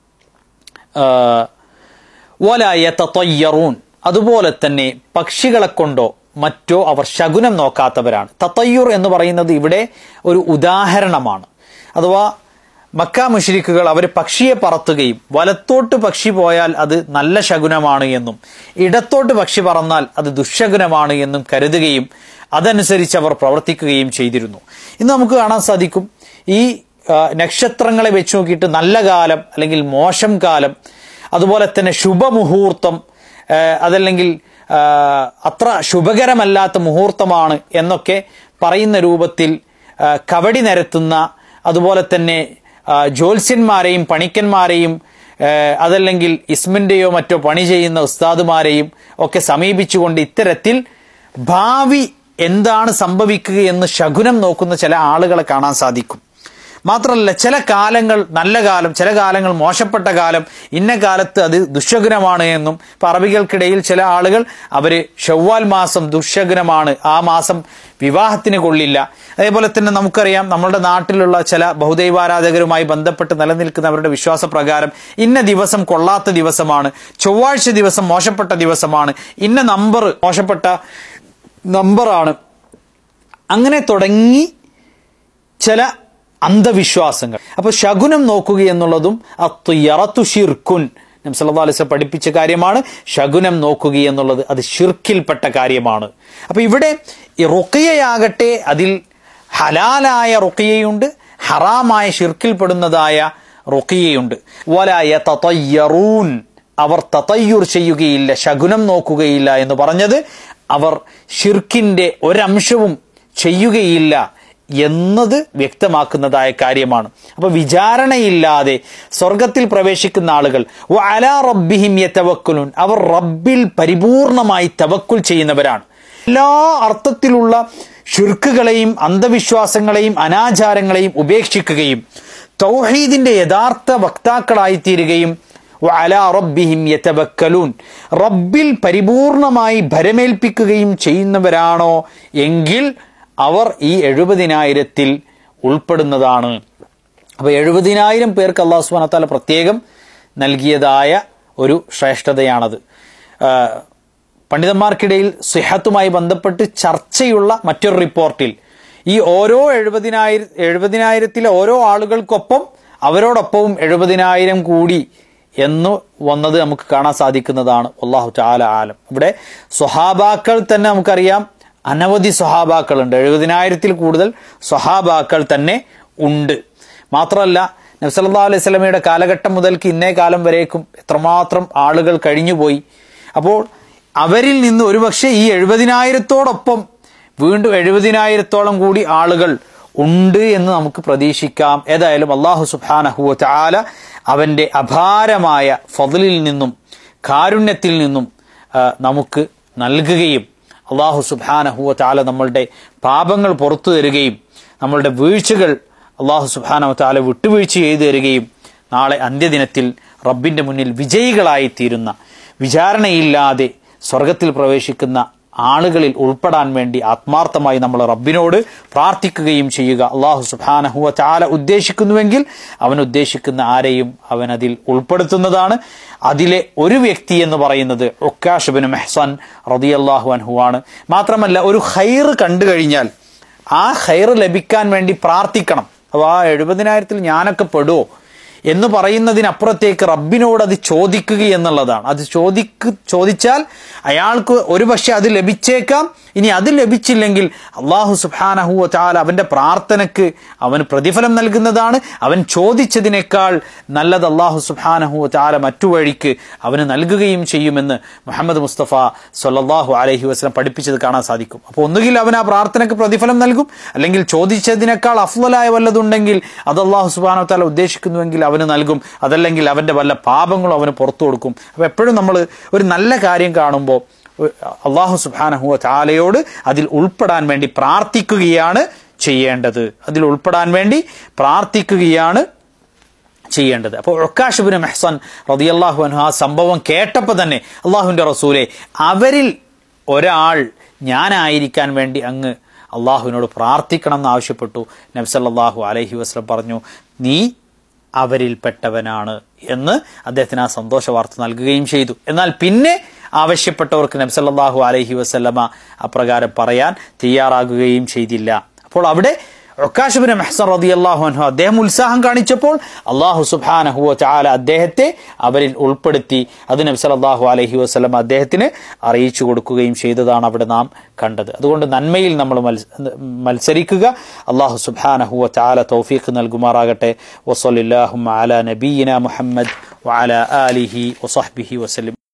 വലായ തത്തയ്യറൂൻ അതുപോലെ തന്നെ പക്ഷികളെ കൊണ്ടോ മറ്റോ അവർ ശകുനം നോക്കാത്തവരാണ് തത്തയ്യൂർ എന്ന് പറയുന്നത് ഇവിടെ ഒരു ഉദാഹരണമാണ് അഥവാ മക്ക മുഷരിക്കുകൾ അവർ പക്ഷിയെ പറത്തുകയും വലത്തോട്ട് പക്ഷി പോയാൽ അത് നല്ല ശകുനമാണ് എന്നും ഇടത്തോട്ട് പക്ഷി പറന്നാൽ അത് ദുശകുനമാണ് എന്നും കരുതുകയും അതനുസരിച്ച് അവർ പ്രവർത്തിക്കുകയും ചെയ്തിരുന്നു ഇന്ന് നമുക്ക് കാണാൻ സാധിക്കും ഈ ആ, നക്ഷത്രങ്ങളെ വെച്ച് നോക്കിയിട്ട് നല്ല കാലം അല്ലെങ്കിൽ മോശം കാലം അതുപോലെ തന്നെ ശുഭമുഹൂർത്തം ആ, അതല്ലെങ്കിൽ ആ, അത്ര ശുഭകരമല്ലാത്ത മുഹൂർത്തമാണ് എന്നൊക്കെ പറയുന്ന രൂപത്തിൽ ആ, കവടി നിരത്തുന്ന അതുപോലെ തന്നെ ആ, ജ്യോത്സ്യന്മാരെയും പണിക്കന്മാരെയും ആ, അതല്ലെങ്കിൽ ഇസ്മിന്റെയോ മറ്റോ പണി ചെയ്യുന്ന ഉസ്താദുമാരെയും ഒക്കെ സമീപിച്ചുകൊണ്ട് ഇത്തരത്തിൽ ഭാവി എന്താണ് സംഭവിക്കുകയെന്ന് ശകുനം നോക്കുന്ന ചില ആളുകളെ കാണാൻ സാധിക്കും മാത്രമല്ല ചില കാലങ്ങൾ നല്ല കാലം ചില കാലങ്ങൾ മോശപ്പെട്ട കാലം ഇന്ന കാലത്ത് അത് ദുശകുനമാണ് എന്നും ഇപ്പൊ അറബികൾക്കിടയിൽ ചില ആളുകൾ അവര് ഷവ്വാൽ മാസം ദുശകുനമാണ് ആ മാസം വിവാഹത്തിന് കൊള്ളില്ല അതേപോലെ തന്നെ നമുക്കറിയാം നമ്മുടെ നാട്ടിലുള്ള ചില ബഹുദൈവാരാധകരുമായി ബന്ധപ്പെട്ട് നിലനിൽക്കുന്നവരുടെ വിശ്വാസപ്രകാരം ഇന്ന ദിവസം കൊള്ളാത്ത ദിവസമാണ് ചൊവ്വാഴ്ച ദിവസം മോശപ്പെട്ട ദിവസമാണ് ഇന്ന നമ്പർ മോശപ്പെട്ട നമ്പറാണ് അങ്ങനെ തുടങ്ങി ചില അന്ധവിശ്വാസങ്ങൾ അപ്പൊ ശകുനം നോക്കുക എന്നുള്ളതും അത്തുയറത്തു ഷിർക്കുൻ നബ്സല്ലാ അലിസ് പഠിപ്പിച്ച കാര്യമാണ് ശകുനം നോക്കുക എന്നുള്ളത് അത് ഷിർക്കിൽപ്പെട്ട കാര്യമാണ് അപ്പൊ ഇവിടെ ഈ റുക്കിയയാകട്ടെ അതിൽ ഹലാലായ റുക്കിയയുണ്ട് ഹറാമായ ഷിർക്കിൽപ്പെടുന്നതായ റുക്കിയയുണ്ട് വലായ തതയ്യറൂൻ അവർ തതയ്യുർ ചെയ്യുകയില്ല ശകുനം നോക്കുകയില്ല എന്ന് പറഞ്ഞത് അവർ ഷിർക്കിന്റെ ഒരംശവും ചെയ്യുകയില്ല എന്നത് വ്യക്തമാക്കുന്നതായ കാര്യമാണ് അപ്പൊ വിചാരണയില്ലാതെ സ്വർഗത്തിൽ പ്രവേശിക്കുന്ന ആളുകൾ അലാ റബ്ബിഹിം യതവക്കുലുൻ അവർ റബ്ബിൽ പരിപൂർണമായി തവക്കുൽ ചെയ്യുന്നവരാണ് എല്ലാ അർത്ഥത്തിലുള്ള ഷിർക്കുകളെയും അന്ധവിശ്വാസങ്ങളെയും അനാചാരങ്ങളെയും ഉപേക്ഷിക്കുകയും തൗഹീദിന്റെ യഥാർത്ഥ വക്താക്കളായി തീരുകയും അലാ റബ്ബിഹിം യതവക്കലൂൻ റബ്ബിൽ പരിപൂർണമായി ഭരമേൽപ്പിക്കുകയും ചെയ്യുന്നവരാണോ എങ്കിൽ അവർ ഈ എഴുപതിനായിരത്തിൽ ഉൾപ്പെടുന്നതാണ് അപ്പൊ എഴുപതിനായിരം പേർക്ക് അള്ളാഹു സുബ്ഹാനഹു വ തആല പ്രത്യേകം നൽകിയതായ ഒരു ശ്രേഷ്ഠതയാണത് ആ, പണ്ഡിതന്മാർക്കിടയിൽ സിഹത്തുമായി ബന്ധപ്പെട്ട് ചർച്ചയുള്ള മറ്റൊരു റിപ്പോർട്ടിൽ ഈ ഓരോ എഴുപതിനായിരം എഴുപതിനായിരത്തിലെ ഓരോ ആളുകൾക്കൊപ്പം അവരോടൊപ്പവും എഴുപതിനായിരം കൂടി എന്ന് വന്നത് നമുക്ക് കാണാൻ സാധിക്കുന്നതാണ് അള്ളാഹു ചാല ആലം ഇവിടെ സ്വഹാബാക്കൾ തന്നെ നമുക്കറിയാം അനവധി സ്വഹാബാക്കളുണ്ട് എഴുപതിനായിരത്തിൽ കൂടുതൽ സ്വഹാബാക്കൾ തന്നെ ഉണ്ട് മാത്രമല്ല നബ്സല്ലാ അലൈഹി സ്വലമയുടെ കാലഘട്ടം മുതൽക്ക് ഇന്നേ കാലം വരേക്കും എത്രമാത്രം ആളുകൾ കഴിഞ്ഞുപോയി അപ്പോൾ അവരിൽ നിന്ന് ഒരുപക്ഷെ ഈ എഴുപതിനായിരത്തോടൊപ്പം വീണ്ടും എഴുപതിനായിരത്തോളം കൂടി ആളുകൾ ഉണ്ട് എന്ന് നമുക്ക് പ്രതീക്ഷിക്കാം ഏതായാലും അള്ളാഹു സുബാനഹുവ ചാല അവന്റെ അപാരമായ ഫضലിൽ നിന്നും കാരുണ്യത്തിൽ നിന്നും ആ, നമുക്ക് നൽകുകയും അള്ളാഹു സുബാനഹുവ ചാല നമ്മളുടെ പാപങ്ങൾ പുറത്തു തരികയും നമ്മളുടെ വീഴ്ചകൾ അള്ളാഹു സുബാനഹു ചാല വിട്ടുവീഴ്ച ചെയ്തു തരികയും നാളെ അന്ത്യദിനത്തിൽ റബ്ബിന്റെ മുന്നിൽ വിജയികളായി തീരുന്ന വിചാരണയില്ലാതെ സ്വർഗത്തിൽ പ്രവേശിക്കുന്ന ആളുകളിൽ ഉൾപ്പെടാൻ വേണ്ടി ആത്മാർത്ഥമായി നമ്മൾ റബ്ബിനോട് പ്രാർത്ഥിക്കുകയും ചെയ്യുക അള്ളാഹു സുബാനഹുവ ചാല ഉദ്ദേശിക്കുന്നുവെങ്കിൽ അവൻ ഉദ്ദേശിക്കുന്ന ആരെയും അവൻ അതിൽ ഉൾപ്പെടുത്തുന്നതാണ് അതിലെ ഒരു വ്യക്തി എന്ന് പറയുന്നത് ഒക്കാഷബിന് മെഹ്സൻ റതിയല്ലാഹു അൻഹുവാണ് മാത്രമല്ല ഒരു ഹൈറ് കണ്ടു കഴിഞ്ഞാൽ ആ ഹൈറ് ലഭിക്കാൻ വേണ്ടി പ്രാർത്ഥിക്കണം അപ്പോൾ ആ എഴുപതിനായിരത്തിൽ ഞാനൊക്കെ പെടുമോ എന്ന് പറയുന്നതിനപ്പുറത്തേക്ക് റബ്ബിനോട് അത് ചോദിക്കുക എന്നുള്ളതാണ് അത് ചോദിക്ക് ചോദിച്ചാൽ അയാൾക്ക് ഒരുപക്ഷെ അത് ലഭിച്ചേക്കാം ഇനി അത് ലഭിച്ചില്ലെങ്കിൽ അള്ളാഹു സുബാനഹുവ ചാൽ അവന്റെ പ്രാർത്ഥനയ്ക്ക് അവന് പ്രതിഫലം നൽകുന്നതാണ് അവൻ ചോദിച്ചതിനേക്കാൾ നല്ലത് അള്ളാഹു സുബാനഹുവ ചാല മറ്റു വഴിക്ക് അവന് നൽകുകയും ചെയ്യുമെന്ന് മുഹമ്മദ് മുസ്തഫ സൊല്ലാഹു അലഹി വസ്ലം പഠിപ്പിച്ചത് കാണാൻ സാധിക്കും അപ്പോൾ ഒന്നുകിൽ അവൻ ആ പ്രാർത്ഥനയ്ക്ക് പ്രതിഫലം നൽകും അല്ലെങ്കിൽ ചോദിച്ചതിനേക്കാൾ അഫ്വലായ വല്ലതുണ്ടെങ്കിൽ അത് അള്ളാഹു സുബാനു താല ഉദ്ദേശിക്കുന്നുവെങ്കിൽ അവന് നൽകും അതല്ലെങ്കിൽ അവന്റെ വല്ല പാപങ്ങളും അവന് പുറത്തു കൊടുക്കും അപ്പോൾ എപ്പോഴും നമ്മൾ ഒരു നല്ല കാര്യം കാണുമ്പോൾ അള്ളാഹു സുബാനഹുവ ചാലയോട് അതിൽ ഉൾപ്പെടാൻ വേണ്ടി പ്രാർത്ഥിക്കുകയാണ് ചെയ്യേണ്ടത് അതിൽ ഉൾപ്പെടാൻ വേണ്ടി പ്രാർത്ഥിക്കുകയാണ് ചെയ്യേണ്ടത് അപ്പോൾ ഒക്കാഷുബിന് മെഹ്സൻ റതിയല്ലാഹു അൻഹു ആ സംഭവം കേട്ടപ്പോൾ തന്നെ അള്ളാഹുവിൻ്റെ റസൂലെ അവരിൽ ഒരാൾ ഞാനായിരിക്കാൻ വേണ്ടി അങ്ങ് അള്ളാഹുവിനോട് പ്രാർത്ഥിക്കണം എന്ന് ആവശ്യപ്പെട്ടു നബ്സല്ലാഹു അലഹി വസ്ലം പറഞ്ഞു നീ അവരിൽപ്പെട്ടവനാണ് എന്ന് അദ്ദേഹത്തിന് ആ സന്തോഷ വാർത്ത നൽകുകയും ചെയ്തു എന്നാൽ പിന്നെ ആവശ്യപ്പെട്ടവർക്ക് നബ്സല്ലാഹു അലഹി വസ്ല്ലമ അപ്രകാരം പറയാൻ തയ്യാറാകുകയും ചെയ്തില്ല അപ്പോൾ അവിടെ ഒക്കാശുബിന് മെഹസൻ റതി അള്ളാഹു അൻഹു അദ്ദേഹം ഉത്സാഹം കാണിച്ചപ്പോൾ അള്ളാഹു സുബാനഹുവ ചാല അദ്ദേഹത്തെ അവരിൽ ഉൾപ്പെടുത്തി അത് നബ്സലല്ലാഹു അലഹി വസ്ലം അദ്ദേഹത്തിന് അറിയിച്ചു കൊടുക്കുകയും ചെയ്തതാണ് അവിടെ നാം കണ്ടത് അതുകൊണ്ട് നന്മയിൽ നമ്മൾ മത്സരിക്കുക അള്ളാഹു സുബാനഹുവ ചാല തൗഫീഖ് നൽകുമാറാകട്ടെ വസലില്ലാഹു അല നബീന മുഹമ്മദ് വഅല ആലിഹി വസഹ്ബിഹി വസല്ലം